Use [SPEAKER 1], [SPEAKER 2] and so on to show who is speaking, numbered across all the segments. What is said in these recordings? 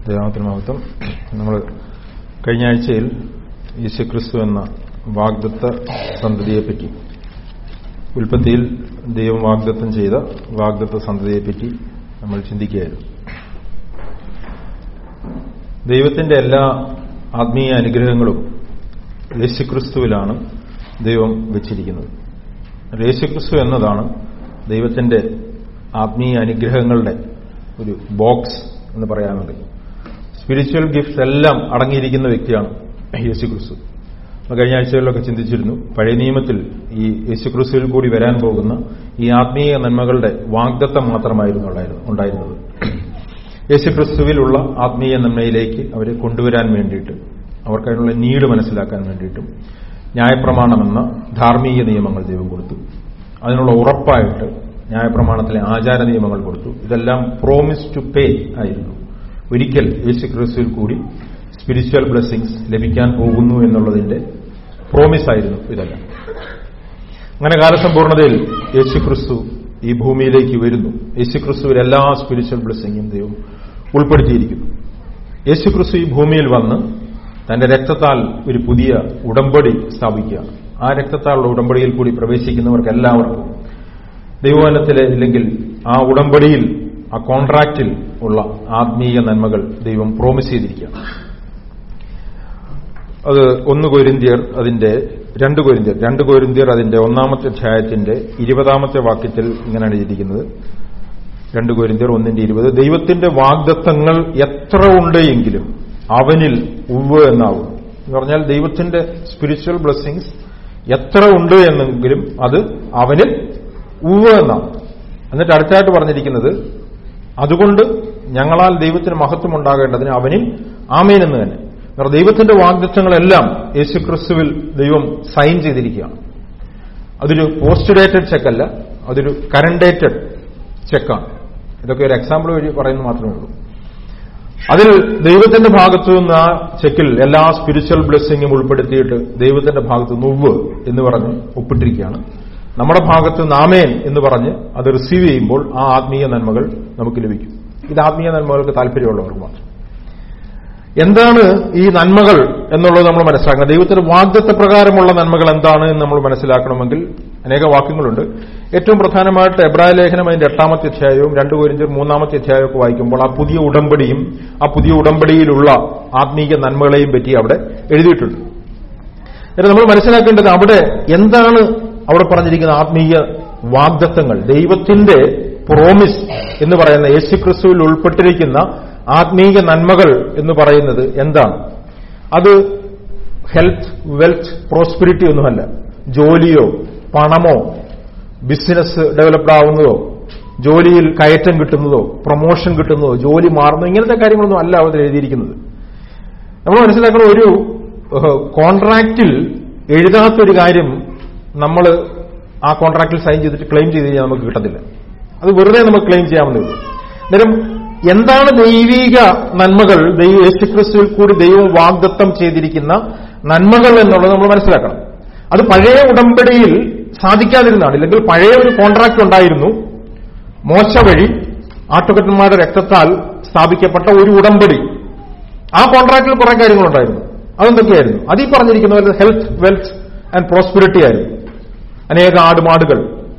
[SPEAKER 1] ദൈവത്തിന് മഹത്വം നമ്മൾ കഴിഞ്ഞ ആഴ്ചയിൽ യേശുക്രിസ്തു എന്ന വാഗ്ദത്ത സന്തതിയെപ്പറ്റി ഉൽപ്പത്തിയിൽ ദൈവം വാഗ്ദത്തം ചെയ്ത വാഗ്ദത്ത സന്തതിയെപ്പറ്റി നമ്മൾ ചിന്തിക്കുകയായിരുന്നു ദൈവത്തിന്റെ എല്ലാ ആത്മീയ അനുഗ്രഹങ്ങളും യേശുക്രിസ്തുവിലാണ് ദൈവം വെച്ചിരിക്കുന്നത് യേശുക്രിസ്തു എന്നതാണ് ദൈവത്തിന്റെ ആത്മീയ അനുഗ്രഹങ്ങളുടെ ഒരു ബോക്സ് എന്ന് പറയാനുണ്ട് സ്പിരിച്വൽ ഗിഫ്റ്റ്സ് എല്ലാം അടങ്ങിയിരിക്കുന്ന വ്യക്തിയാണ് യേശുക്രിസ്തു കഴിഞ്ഞ ആഴ്ചകളിലൊക്കെ ചിന്തിച്ചിരുന്നു പഴയ നിയമത്തിൽ ഈ യേശുക്രിസ്തുവിൽ കൂടി വരാൻ പോകുന്ന ഈ ആത്മീയ നന്മകളുടെ വാഗ്ദത്തം മാത്രമായിരുന്നു ഉണ്ടായിരുന്നത് യേശുക്രിസ്തുവിലുള്ള ആത്മീയ നന്മയിലേക്ക് അവരെ കൊണ്ടുവരാൻ വേണ്ടിയിട്ട് അവർക്കതിനുള്ള നീട് മനസ്സിലാക്കാൻ വേണ്ടിയിട്ടും ന്യായപ്രമാണമെന്ന ധാർമ്മിക നിയമങ്ങൾ ദൈവം കൊടുത്തു അതിനുള്ള ഉറപ്പായിട്ട് ന്യായപ്രമാണത്തിലെ ആചാര നിയമങ്ങൾ കൊടുത്തു ഇതെല്ലാം പ്രോമിസ് ടു പേ ആയിരുന്നു ഒരിക്കൽ യേശു ക്രിസ്തുവിൽ കൂടി സ്പിരിച്വൽ ബ്ലെസ്സിങ്സ് ലഭിക്കാൻ പോകുന്നു എന്നുള്ളതിന്റെ പ്രോമിസ് ആയിരുന്നു ഇതെല്ലാം അങ്ങനെ കാലസമ്പൂർണതയിൽ യേശു ക്രിസ്തു ഈ ഭൂമിയിലേക്ക് വരുന്നു യേശു ക്രിസ്തുവിൽ എല്ലാ സ്പിരിച്വൽ ബ്ലെസ്സിങ്ങും ദൈവം ഉൾപ്പെടുത്തിയിരിക്കുന്നു യേശു ക്രിസ്തു ഈ ഭൂമിയിൽ വന്ന് തന്റെ രക്തത്താൽ ഒരു പുതിയ ഉടമ്പടി സ്ഥാപിക്കുകയാണ് ആ രക്തത്താലുള്ള ഉടമ്പടിയിൽ കൂടി പ്രവേശിക്കുന്നവർക്ക് എല്ലാവർക്കും ദൈവവനത്തിലെ ഇല്ലെങ്കിൽ ആ ഉടമ്പടിയിൽ ആ കോൺട്രാക്റ്റിൽ ഉള്ള ആത്മീയ നന്മകൾ ദൈവം പ്രോമിസ് ചെയ്തിരിക്കുകയാണ് അത് ഒന്ന് കോരിന്തിയർ അതിന്റെ രണ്ട് കോരിന്തിയർ രണ്ട് കോരിന്തിയർ അതിന്റെ ഒന്നാമത്തെ അധ്യായത്തിന്റെ ഇരുപതാമത്തെ വാക്യത്തിൽ ഇങ്ങനെയാണ് എഴുതിയിരിക്കുന്നത് രണ്ട് കോരിന്തിയർ ഒന്നിന്റെ ഇരുപത് ദൈവത്തിന്റെ വാഗ്ദത്തങ്ങൾ എത്ര ഉണ്ട് എങ്കിലും അവനിൽ ഉവ് എന്നാവും എന്ന് പറഞ്ഞാൽ ദൈവത്തിന്റെ സ്പിരിച്വൽ ബ്ലെസ്സിങ്സ് എത്ര ഉണ്ട് എന്നെങ്കിലും അത് അവനിൽ ഉവ് എന്നാണ് എന്നിട്ട് അടുത്തായിട്ട് പറഞ്ഞിരിക്കുന്നത് അതുകൊണ്ട് ഞങ്ങളാൽ ദൈവത്തിന് മഹത്വം ഉണ്ടാകേണ്ടതിന് അവനിൽ ആമേൻ എന്ന് തന്നെ കാരണം ദൈവത്തിന്റെ വാഗ്ദത്വങ്ങളെല്ലാം യേശുക്രിസ്തുവിൽ ദൈവം സൈൻ ചെയ്തിരിക്കുകയാണ് അതൊരു പോസ്റ്റ് ഡേറ്റഡ് ചെക്കല്ല അതൊരു കറണ്ട് ഡേറ്റഡ് ചെക്കാണ് ഇതൊക്കെ ഒരു എക്സാമ്പിൾ വഴി പറയുന്നത് മാത്രമേ ഉള്ളൂ അതിൽ ദൈവത്തിന്റെ ഭാഗത്തു നിന്ന് ആ ചെക്കിൽ എല്ലാ സ്പിരിച്വൽ ബ്ലെസ്സിങ്ങും ഉൾപ്പെടുത്തിയിട്ട് ദൈവത്തിന്റെ ഭാഗത്ത് നുവ് എന്ന് പറഞ്ഞ് ഒപ്പിട്ടിരിക്കുകയാണ് നമ്മുടെ ഭാഗത്ത് നാമേൻ എന്ന് പറഞ്ഞ് അത് റിസീവ് ചെയ്യുമ്പോൾ ആ ആത്മീയ നന്മകൾ നമുക്ക് ലഭിക്കും ഇത് ആത്മീയ നന്മകൾക്ക് താല്പര്യമുള്ളവർക്ക് മാത്രം എന്താണ് ഈ നന്മകൾ എന്നുള്ളത് നമ്മൾ മനസ്സിലാക്കണം ദൈവത്തിന്റെ വാഗ്ദത്ത പ്രകാരമുള്ള നന്മകൾ എന്താണ് എന്ന് നമ്മൾ മനസ്സിലാക്കണമെങ്കിൽ അനേക വാക്യങ്ങളുണ്ട് ഏറ്റവും പ്രധാനമായിട്ട് എബ്രായ ലേഖനം അതിന്റെ എട്ടാമത്തെ അധ്യായവും രണ്ട് കോരിഞ്ചർ മൂന്നാമത്തെ അധ്യായമൊക്കെ വായിക്കുമ്പോൾ ആ പുതിയ ഉടമ്പടിയും ആ പുതിയ ഉടമ്പടിയിലുള്ള ആത്മീയ നന്മകളെയും പറ്റി അവിടെ എഴുതിയിട്ടുണ്ട് എന്നിട്ട് നമ്മൾ മനസ്സിലാക്കേണ്ടത് അവിടെ എന്താണ് അവിടെ പറഞ്ഞിരിക്കുന്ന ആത്മീയ വാഗ്ദത്തങ്ങൾ ദൈവത്തിന്റെ പ്രോമിസ് എന്ന് പറയുന്ന യേശുക്രിസ്തുവിൽ ഉൾപ്പെട്ടിരിക്കുന്ന ആത്മീയ നന്മകൾ എന്ന് പറയുന്നത് എന്താണ് അത് ഹെൽത്ത് വെൽത്ത് പ്രോസ്പിരിറ്റി ഒന്നുമല്ല ജോലിയോ പണമോ ബിസിനസ് ഡെവലപ്ഡ് ആവുന്നതോ ജോലിയിൽ കയറ്റം കിട്ടുന്നതോ പ്രൊമോഷൻ കിട്ടുന്നതോ ജോലി മാറുന്നതോ ഇങ്ങനത്തെ കാര്യങ്ങളൊന്നും അല്ല അവിടെ എഴുതിയിരിക്കുന്നത് നമ്മൾ മനസ്സിലാക്കുന്ന ഒരു കോൺട്രാക്റ്റിൽ എഴുതാത്തൊരു കാര്യം നമ്മൾ ആ കോൺട്രാക്റ്റിൽ സൈൻ ചെയ്തിട്ട് ക്ലെയിം ചെയ്ത് കഴിഞ്ഞാൽ നമുക്ക് കിട്ടത്തില്ല അത് വെറുതെ നമുക്ക് ക്ലെയിം ചെയ്യാവുന്നേ ഉള്ളൂ അന്നേരം എന്താണ് ദൈവിക നന്മകൾ യേശുക്രിസ്തുവിൽ കൂടി ദൈവം വാഗ്ദത്തം ചെയ്തിരിക്കുന്ന നന്മകൾ എന്നുള്ളത് നമ്മൾ മനസ്സിലാക്കണം അത് പഴയ ഉടമ്പടിയിൽ സാധിക്കാതിരുന്നാണ് ഇല്ലെങ്കിൽ പഴയ ഒരു കോൺട്രാക്ട് ഉണ്ടായിരുന്നു മോശ വഴി ആട്ടുകെട്ടന്മാരുടെ രക്തത്താൽ സ്ഥാപിക്കപ്പെട്ട ഒരു ഉടമ്പടി ആ കോൺട്രാക്റ്റിൽ കുറെ കാര്യങ്ങളുണ്ടായിരുന്നു അതെന്തൊക്കെയായിരുന്നു അതിൽ പറഞ്ഞിരിക്കുന്ന പോലെ ഹെൽത്ത് വെൽത്ത് ആൻഡ് പ്രോസ്പിരിറ്റി ആയിരുന്നു അനേക ആടുമാടുകൾ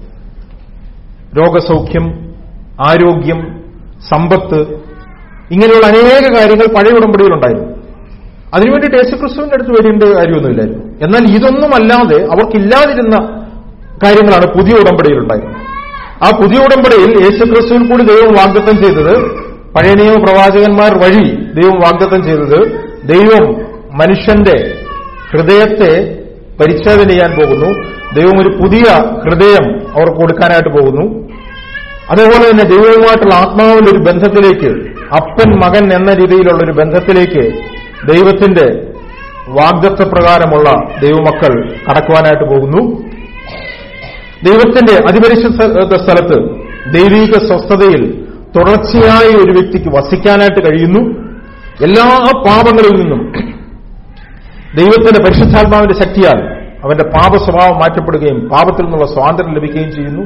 [SPEAKER 1] രോഗസൗഖ്യം ആരോഗ്യം സമ്പത്ത് ഇങ്ങനെയുള്ള അനേക കാര്യങ്ങൾ പഴയ ഉടമ്പടിയിലുണ്ടായിരുന്നു അതിനുവേണ്ടിയിട്ട് യേശുക്രിസ്തുവിന്റെ അടുത്ത് വരേണ്ട കാര്യമൊന്നുമില്ലായിരുന്നു എന്നാൽ ഇതൊന്നുമല്ലാതെ അവർക്കില്ലാതിരുന്ന കാര്യങ്ങളാണ് പുതിയ ഉടമ്പടിയിലുണ്ടായിരുന്നത് ആ പുതിയ ഉടമ്പടിയിൽ യേശുക്രിസ്തുവിൽ കൂടി ദൈവം വാഗ്ദത്തം ചെയ്തത് പഴയ നിയമ പ്രവാചകന്മാർ വഴി ദൈവം വാഗ്ദത്തം ചെയ്തത് ദൈവം മനുഷ്യന്റെ ഹൃദയത്തെ പരിച്ഛേദന ചെയ്യാൻ പോകുന്നു ദൈവം ഒരു പുതിയ ഹൃദയം അവർക്ക് കൊടുക്കാനായിട്ട് പോകുന്നു അതേപോലെ തന്നെ ദൈവവുമായിട്ടുള്ള ആത്മാവിന്റെ ഒരു ബന്ധത്തിലേക്ക് അപ്പൻ മകൻ എന്ന രീതിയിലുള്ള ഒരു ബന്ധത്തിലേക്ക് ദൈവത്തിന്റെ വാഗ്ദത്ത പ്രകാരമുള്ള ദൈവമക്കൾ കടക്കുവാനായിട്ട് പോകുന്നു ദൈവത്തിന്റെ അതിപരിശുദ്ധ സ്ഥലത്ത് ദൈവിക സ്വസ്ഥതയിൽ തുടർച്ചയായി ഒരു വ്യക്തിക്ക് വസിക്കാനായിട്ട് കഴിയുന്നു എല്ലാ പാപങ്ങളിൽ നിന്നും ദൈവത്തിന്റെ പരിശുദ്ധാത്മാവിന്റെ ശക്തിയാൽ അവന്റെ പാപ സ്വഭാവം മാറ്റപ്പെടുകയും പാപത്തിൽ നിന്നുള്ള സ്വാതന്ത്ര്യം ലഭിക്കുകയും ചെയ്യുന്നു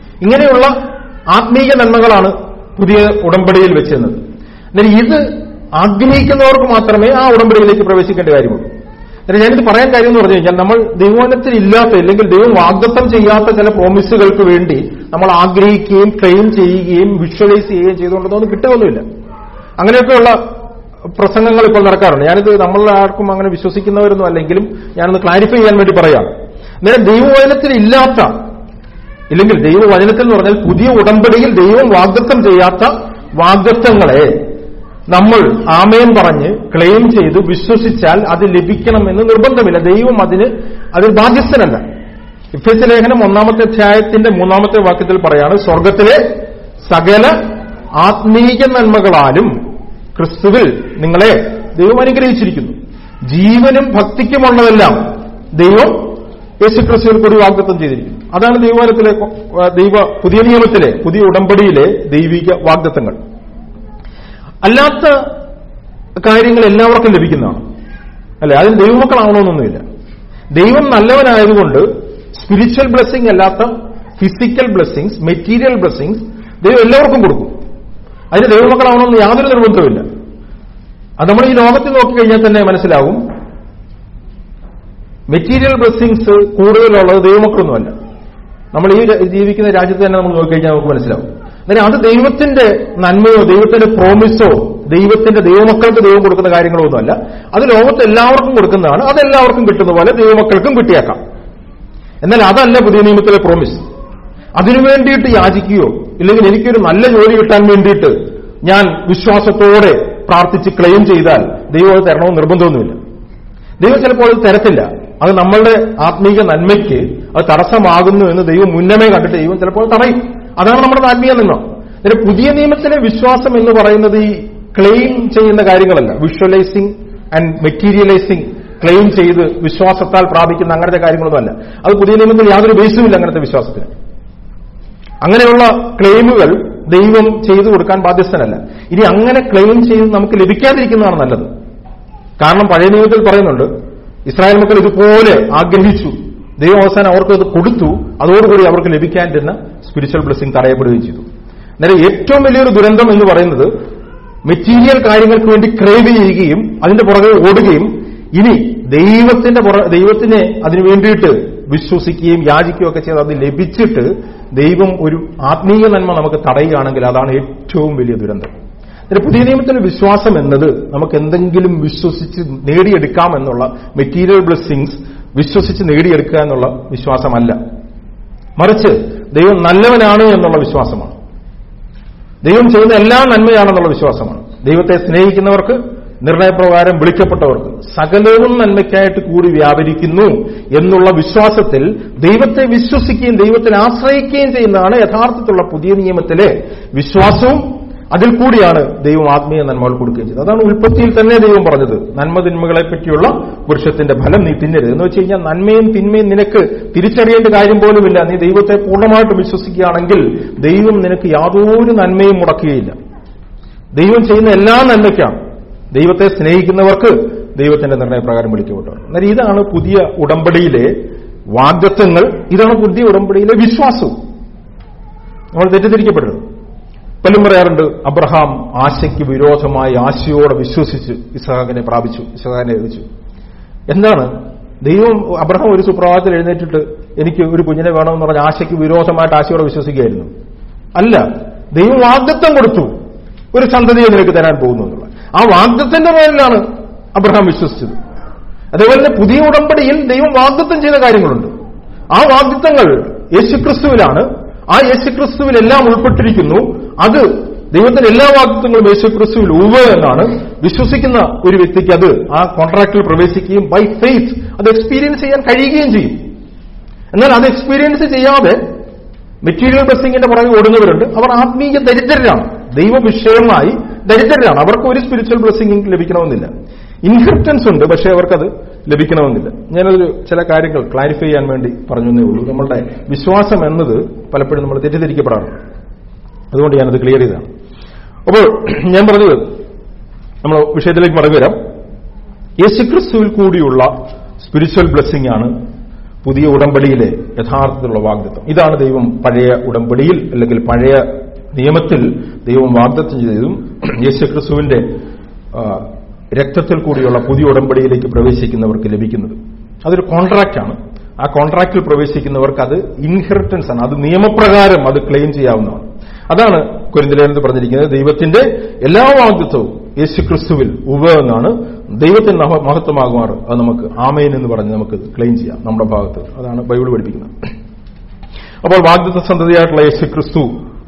[SPEAKER 1] ഇങ്ങനെയുള്ള ആത്മീയ നന്മകളാണ് പുതിയ ഉടമ്പടിയിൽ വെച്ചിരുന്നത് എന്നാൽ ഇത് ആഗ്രഹിക്കുന്നവർക്ക് മാത്രമേ ആ ഉടമ്പടിയിലേക്ക് പ്രവേശിക്കേണ്ട കാര്യമുള്ളൂ എന്നിട്ട് ഞാനിത് പറയാൻ കാര്യം എന്ന് പറഞ്ഞു കഴിഞ്ഞാൽ നമ്മൾ ദൈവവചനത്തിൽ ഇല്ലാത്ത അല്ലെങ്കിൽ ദൈവം വാഗ്ദത്തം ചെയ്യാത്ത ചില പ്രോമിസുകൾക്ക് വേണ്ടി നമ്മൾ ആഗ്രഹിക്കുകയും ക്ലെയിം ചെയ്യുകയും വിഷ്വലൈസ് ചെയ്യുകയും ചെയ്തുകൊണ്ടൊന്നും കിട്ടുകയൊന്നുമില്ല അങ്ങനെയൊക്കെയുള്ള പ്രസംഗങ്ങൾ ഇപ്പോൾ നടക്കാറുണ്ട് ഞാനിത് നമ്മളുടെ ആർക്കും അങ്ങനെ വിശ്വസിക്കുന്നവരൊന്നും അല്ലെങ്കിലും ഞാനൊന്ന് ക്ലാരിഫൈ ചെയ്യാൻ വേണ്ടി പറയാം നേരം ദൈവവചനത്തിൽ ഇല്ലാത്ത ഇല്ലെങ്കിൽ ദൈവവചനത്തിൽ എന്ന് പറഞ്ഞാൽ പുതിയ ഉടമ്പടിയിൽ ദൈവം വാഗ്ദത്തം ചെയ്യാത്ത വാഗ്ദത്തങ്ങളെ നമ്മൾ ആമയം പറഞ്ഞ് ക്ലെയിം ചെയ്ത് വിശ്വസിച്ചാൽ അത് ലഭിക്കണമെന്ന് നിർബന്ധമില്ല ദൈവം അതിന് അതിൽ ബാധ്യസ്ഥനല്ല ഇഫേസ് ലേഖനം ഒന്നാമത്തെ അധ്യായത്തിന്റെ മൂന്നാമത്തെ വാക്യത്തിൽ പറയാണ് സ്വർഗത്തിലെ സകല ആത്മീയ നന്മകളാലും ക്രിസ്തുവിൽ നിങ്ങളെ ദൈവം അനുഗ്രഹിച്ചിരിക്കുന്നു ജീവനും ഭക്തിക്കുമുള്ളതെല്ലാം ദൈവം യേശു ക്രിസ്തുവിൽ കൂടി വാഗ്ദത്തം ചെയ്തിരിക്കുന്നു അതാണ് ദൈവത്തിലെ ദൈവ പുതിയ നിയമത്തിലെ പുതിയ ഉടമ്പടിയിലെ ദൈവിക വാഗ്ദത്തങ്ങൾ അല്ലാത്ത കാര്യങ്ങൾ എല്ലാവർക്കും ലഭിക്കുന്നതാണ് അല്ലെ അതിന് ദൈവമക്കളാവണമെന്നൊന്നുമില്ല ദൈവം നല്ലവനായതുകൊണ്ട് സ്പിരിച്വൽ ബ്ലെസ്സിംഗ് അല്ലാത്ത ഫിസിക്കൽ ബ്ലെസ്സിങ്സ് മെറ്റീരിയൽ ബ്ലെസ്സിങ്സ് ദൈവം എല്ലാവർക്കും കൊടുക്കും അതിന് ദൈവമക്കളാവണമെന്ന് യാതൊരു നിർബന്ധവുമില്ല അത് നമ്മൾ ഈ ലോകത്തിൽ നോക്കിക്കഴിഞ്ഞാൽ തന്നെ മനസ്സിലാവും മെറ്റീരിയൽ ബ്ലെസ്സിങ്സ് കൂടുതലുള്ളത് ദൈവമക്കളൊന്നുമല്ല നമ്മൾ ഈ ജീവിക്കുന്ന രാജ്യത്ത് തന്നെ നമ്മൾ നോക്കിക്കഴിഞ്ഞാൽ നമുക്ക് മനസ്സിലാവും അന്നേരം അത് ദൈവത്തിന്റെ നന്മയോ ദൈവത്തിന്റെ പ്രോമിസോ ദൈവത്തിന്റെ ദൈവമക്കൾക്ക് ദൈവം കൊടുക്കുന്ന കാര്യങ്ങളോ ഒന്നുമല്ല അത് ലോകത്ത് എല്ലാവർക്കും കൊടുക്കുന്നതാണ് അത് എല്ലാവർക്കും കിട്ടുന്ന പോലെ ദൈവമക്കൾക്കും കിട്ടിയേക്കാം എന്നാൽ അതല്ല പുതിയ നിയമത്തിലെ പ്രോമിസ് അതിനു വേണ്ടിയിട്ട് യാചിക്കുകയോ ഇല്ലെങ്കിൽ എനിക്കൊരു നല്ല ജോലി കിട്ടാൻ വേണ്ടിയിട്ട് ഞാൻ വിശ്വാസത്തോടെ പ്രാർത്ഥിച്ച് ക്ലെയിം ചെയ്താൽ ദൈവം അത് തരണമെന്ന് നിർബന്ധമൊന്നുമില്ല ദൈവം ചിലപ്പോൾ അത് തരത്തില്ല അത് നമ്മളുടെ ആത്മീക നന്മയ്ക്ക് അത് തടസ്സമാകുന്നു എന്ന് ദൈവം മുന്നമേ കണ്ടിട്ട് ദൈവം ചിലപ്പോൾ തടയും അതാണ് നമ്മുടെ ആത്മീയ നന്മ ഇതിന് പുതിയ നിയമത്തിലെ വിശ്വാസം എന്ന് പറയുന്നത് ഈ ക്ലെയിം ചെയ്യുന്ന കാര്യങ്ങളല്ല വിഷ്വലൈസിംഗ് ആൻഡ് മെറ്റീരിയലൈസിംഗ് ക്ലെയിം ചെയ്ത് വിശ്വാസത്താൽ പ്രാപിക്കുന്ന അങ്ങനത്തെ കാര്യങ്ങളൊന്നുമല്ല അത് പുതിയ നിയമത്തിൽ യാതൊരു ബേസുമില്ല അങ്ങനത്തെ വിശ്വാസത്തിന് അങ്ങനെയുള്ള ക്ലെയിമുകൾ ദൈവം ചെയ്തു കൊടുക്കാൻ ബാധ്യസ്ഥനല്ല ഇനി അങ്ങനെ ക്ലെയിം ചെയ്ത് നമുക്ക് ലഭിക്കാതിരിക്കുന്നതാണ് നല്ലത് കാരണം പഴയ നിയമത്തിൽ പറയുന്നുണ്ട് ഇസ്രായേൽ മക്കൾ ഇതുപോലെ ആഗ്രഹിച്ചു ദൈവം അവസാനം അവർക്ക് അത് കൊടുത്തു അതോടുകൂടി അവർക്ക് ലഭിക്കാനിരുന്ന സ്പിരിച്വൽ ബ്ലെസ്സിംഗ് തടയപ്പെടുകയും ചെയ്തു അന്നേരം ഏറ്റവും വലിയൊരു ദുരന്തം എന്ന് പറയുന്നത് മെറ്റീരിയൽ കാര്യങ്ങൾക്ക് വേണ്ടി ക്രേവ് ചെയ്യുകയും അതിന്റെ പുറകെ ഓടുകയും ഇനി ദൈവത്തിന്റെ പുറ ദൈവത്തിനെ അതിനു വേണ്ടിയിട്ട് വിശ്വസിക്കുകയും യാചിക്കുകയും ഒക്കെ ചെയ്ത് അത് ലഭിച്ചിട്ട് ദൈവം ഒരു ആത്മീയ നന്മ നമുക്ക് തടയുകയാണെങ്കിൽ അതാണ് ഏറ്റവും വലിയ ദുരന്തം അതിന് പുതിയ നിയമത്തിലെ വിശ്വാസം എന്നത് നമുക്ക് എന്തെങ്കിലും വിശ്വസിച്ച് നേടിയെടുക്കാം എന്നുള്ള മെറ്റീരിയൽ ബ്ലെസ്സിങ്സ് വിശ്വസിച്ച് നേടിയെടുക്കുക എന്നുള്ള വിശ്വാസമല്ല മറിച്ച് ദൈവം നല്ലവനാണ് എന്നുള്ള വിശ്വാസമാണ് ദൈവം ചെയ്യുന്ന എല്ലാ നന്മയാണെന്നുള്ള വിശ്വാസമാണ് ദൈവത്തെ സ്നേഹിക്കുന്നവർക്ക് നിർണയപ്രകാരം വിളിക്കപ്പെട്ടവർക്ക് സകലവും നന്മയ്ക്കായിട്ട് കൂടി വ്യാപരിക്കുന്നു എന്നുള്ള വിശ്വാസത്തിൽ ദൈവത്തെ വിശ്വസിക്കുകയും ദൈവത്തിൽ ആശ്രയിക്കുകയും ചെയ്യുന്നതാണ് യഥാർത്ഥത്തിലുള്ള പുതിയ നിയമത്തിലെ വിശ്വാസവും അതിൽ കൂടിയാണ് ദൈവം ആത്മീയ നന്മകൾ കൊടുക്കുകയും ചെയ്തത് അതാണ് ഉൽപ്പത്തിയിൽ തന്നെ ദൈവം പറഞ്ഞത് നന്മ തിന്മകളെ പറ്റിയുള്ള വൃക്ഷത്തിന്റെ ഫലം നീ തിന്നരുത് എന്ന് വെച്ച് കഴിഞ്ഞാൽ നന്മയും തിന്മയും നിനക്ക് തിരിച്ചറിയേണ്ട കാര്യം പോലുമില്ല നീ ദൈവത്തെ പൂർണ്ണമായിട്ട് വിശ്വസിക്കുകയാണെങ്കിൽ ദൈവം നിനക്ക് യാതൊരു നന്മയും മുടക്കുകയില്ല ദൈവം ചെയ്യുന്ന എല്ലാ നന്മയ്ക്കാണ് ദൈവത്തെ സ്നേഹിക്കുന്നവർക്ക് ദൈവത്തിന്റെ നിർണയപ്രകാരം വിളിക്കപ്പെട്ടവർ എന്നാൽ ഇതാണ് പുതിയ ഉടമ്പടിയിലെ വാഗ്ദത്വങ്ങൾ ഇതാണ് പുതിയ ഉടമ്പടിയിലെ വിശ്വാസവും നമ്മൾ തെറ്റിദ്ധരിക്കപ്പെടരുത് പലരും പറയാറുണ്ട് അബ്രഹാം ആശയ്ക്ക് വിരോധമായി ആശയോടെ വിശ്വസിച്ച് ഇസഹാക്കിനെ പ്രാപിച്ചു ഇസഹാക്കിനെ ലഭിച്ചു എന്താണ് ദൈവം അബ്രഹാം ഒരു സുപ്രഭാതത്തിൽ എഴുന്നേറ്റിട്ട് എനിക്ക് ഒരു കുഞ്ഞിനെ വേണമെന്ന് പറഞ്ഞ ആശയ്ക്ക് വിരോധമായിട്ട് ആശയോടെ വിശ്വസിക്കുകയായിരുന്നു അല്ല ദൈവം വാഗ്ദത്വം കൊടുത്തു ഒരു സന്തതിയെ നിനക്ക് തരാൻ പോകുന്നു എന്നുള്ള ആ വാഗ്ദത്തിന്റെ മേലിലാണ് അബ്രഹാം വിശ്വസിച്ചത് അതേപോലെ തന്നെ പുതിയ ഉടമ്പടിയിൽ ദൈവം വാഗ്ദത്വം ചെയ്ത കാര്യങ്ങളുണ്ട് ആ വാഗ്ദത്വങ്ങൾ യേശുക്രിസ്തുവിലാണ് ആ യേശുക്രിസ്തുവിൽ എല്ലാം ഉൾപ്പെട്ടിരിക്കുന്നു അത് ദൈവത്തിന്റെ എല്ലാ വാഗ്ദത്വങ്ങളും യേശുക്രിസ്തുവിൽ ഉവ എന്നാണ് വിശ്വസിക്കുന്ന ഒരു വ്യക്തിക്ക് അത് ആ കോൺട്രാക്റ്റിൽ പ്രവേശിക്കുകയും ബൈ ഫെയ്ത്ത് അത് എക്സ്പീരിയൻസ് ചെയ്യാൻ കഴിയുകയും ചെയ്യും എന്നാൽ അത് എക്സ്പീരിയൻസ് ചെയ്യാതെ മെറ്റീരിയൽ ബ്ലെസ്സിങ്ങിന്റെ പുറകെ ഓടുന്നവരുണ്ട് അവർ ആത്മീയ ദരിദ്രരാണ് ദൈവവിഷയമായി ദരിദ്രരാണ് അവർക്ക് ഒരു സ്പിരിച്വൽ ബ്ലെസ്സിംഗ് ലഭിക്കണമെന്നില്ല ഇൻഹെറിറ്റൻസ് ഉണ്ട് പക്ഷേ അവർക്കത് ലഭിക്കണമെന്നില്ല ഞാനൊരു ചില കാര്യങ്ങൾ ക്ലാരിഫൈ ചെയ്യാൻ വേണ്ടി പറഞ്ഞേ ഉള്ളൂ നമ്മളുടെ വിശ്വാസം എന്നത് പലപ്പോഴും നമ്മൾ തെറ്റിദ്ധരിക്കപ്പെടാറുണ്ട് അതുകൊണ്ട് ഞാനത് ക്ലിയർ ചെയ്തതാണ് അപ്പോൾ ഞാൻ പറഞ്ഞത് നമ്മൾ വിഷയത്തിലേക്ക് മടങ്ങി വരാം യേശുക്രിസ്തുവിൽ കൂടിയുള്ള സ്പിരിച്വൽ ബ്ലെസ്സിംഗ് ആണ് പുതിയ ഉടമ്പടിയിലെ യഥാർത്ഥത്തിലുള്ള വാഗ്ദത്വം ഇതാണ് ദൈവം പഴയ ഉടമ്പടിയിൽ അല്ലെങ്കിൽ പഴയ നിയമത്തിൽ ദൈവം വാഗ്ദത്വം ചെയ്തതും യേശുക്രിസ്തുവിന്റെ ആ, രക്തത്തിൽ കൂടിയുള്ള പുതിയ ഉടമ്പടിയിലേക്ക് പ്രവേശിക്കുന്നവർക്ക് ലഭിക്കുന്നത് അതൊരു കോൺട്രാക്റ്റാണ് ആ കോൺട്രാക്റ്റിൽ പ്രവേശിക്കുന്നവർക്ക് അത് ഇൻഹെറിറ്റൻസ് ആണ് അത് നിയമപ്രകാരം അത് ക്ലെയിം ചെയ്യാവുന്നതാണ് അതാണ് കുരിന്തിലേനത്ത് പറഞ്ഞിരിക്കുന്നത് ദൈവത്തിന്റെ എല്ലാ വാഗ്ദത്വവും യേശുക്രിസ്തുവിൽ ഉപയോഗമാണ് ദൈവത്തിന് മഹ- മഹത്വമാകുമാറ് അത് നമുക്ക് ആമേൻ എന്ന് പറഞ്ഞ് നമുക്ക് ക്ലെയിം ചെയ്യാം നമ്മുടെ ഭാഗത്ത് അതാണ് ബൈബിൾ പഠിപ്പിക്കുന്നത് അപ്പോൾ വാഗ്ദത്ത സന്തതിയായിട്ടുള്ള യേശുക്രിസ്തു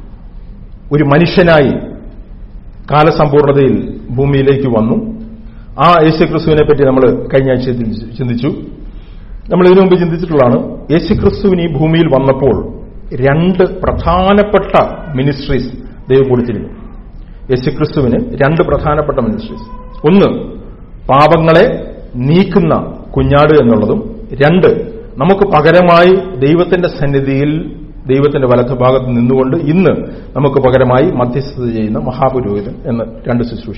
[SPEAKER 1] ഒരു മനുഷ്യനായി കാലസമ്പൂർണതയിൽ ഭൂമിയിലേക്ക് വന്നു ആ യേശുക്രിസ്തുവിനെ പറ്റി നമ്മൾ കഴിഞ്ഞ ആഴ്ച ചിന്തിച്ചു- ചിന്തിച്ചു നമ്മൾ ഇതിനു മുമ്പ് ചിന്തിച്ചിട്ടുള്ളതാണ് യേശുക്രിസ്തുവിന് ഈ ഭൂമിയിൽ വന്നപ്പോൾ രണ്ട് പ്രധാനപ്പെട്ട മിനിസ്ട്രീസ് ദൈവം കൊടുത്തിരുന്നു യേശുക്രിസ്തുവിന് രണ്ട് പ്രധാനപ്പെട്ട മിനിസ്ട്രീസ് ഒന്ന് പാപങ്ങളെ നീക്കുന്ന കുഞ്ഞാട് എന്നുള്ളതും രണ്ട് നമുക്ക് പകരമായി ദൈവത്തിന്റെ സന്നിധിയിൽ ദൈവത്തിന്റെ വലത്തുഭാഗത്ത് നിന്നുകൊണ്ട് ഇന്ന് നമുക്ക് പകരമായി മധ്യസ്ഥത ചെയ്യുന്ന മഹാപുരോഹിതൻ എന്ന രണ്ട് ശുശ്രൂഷ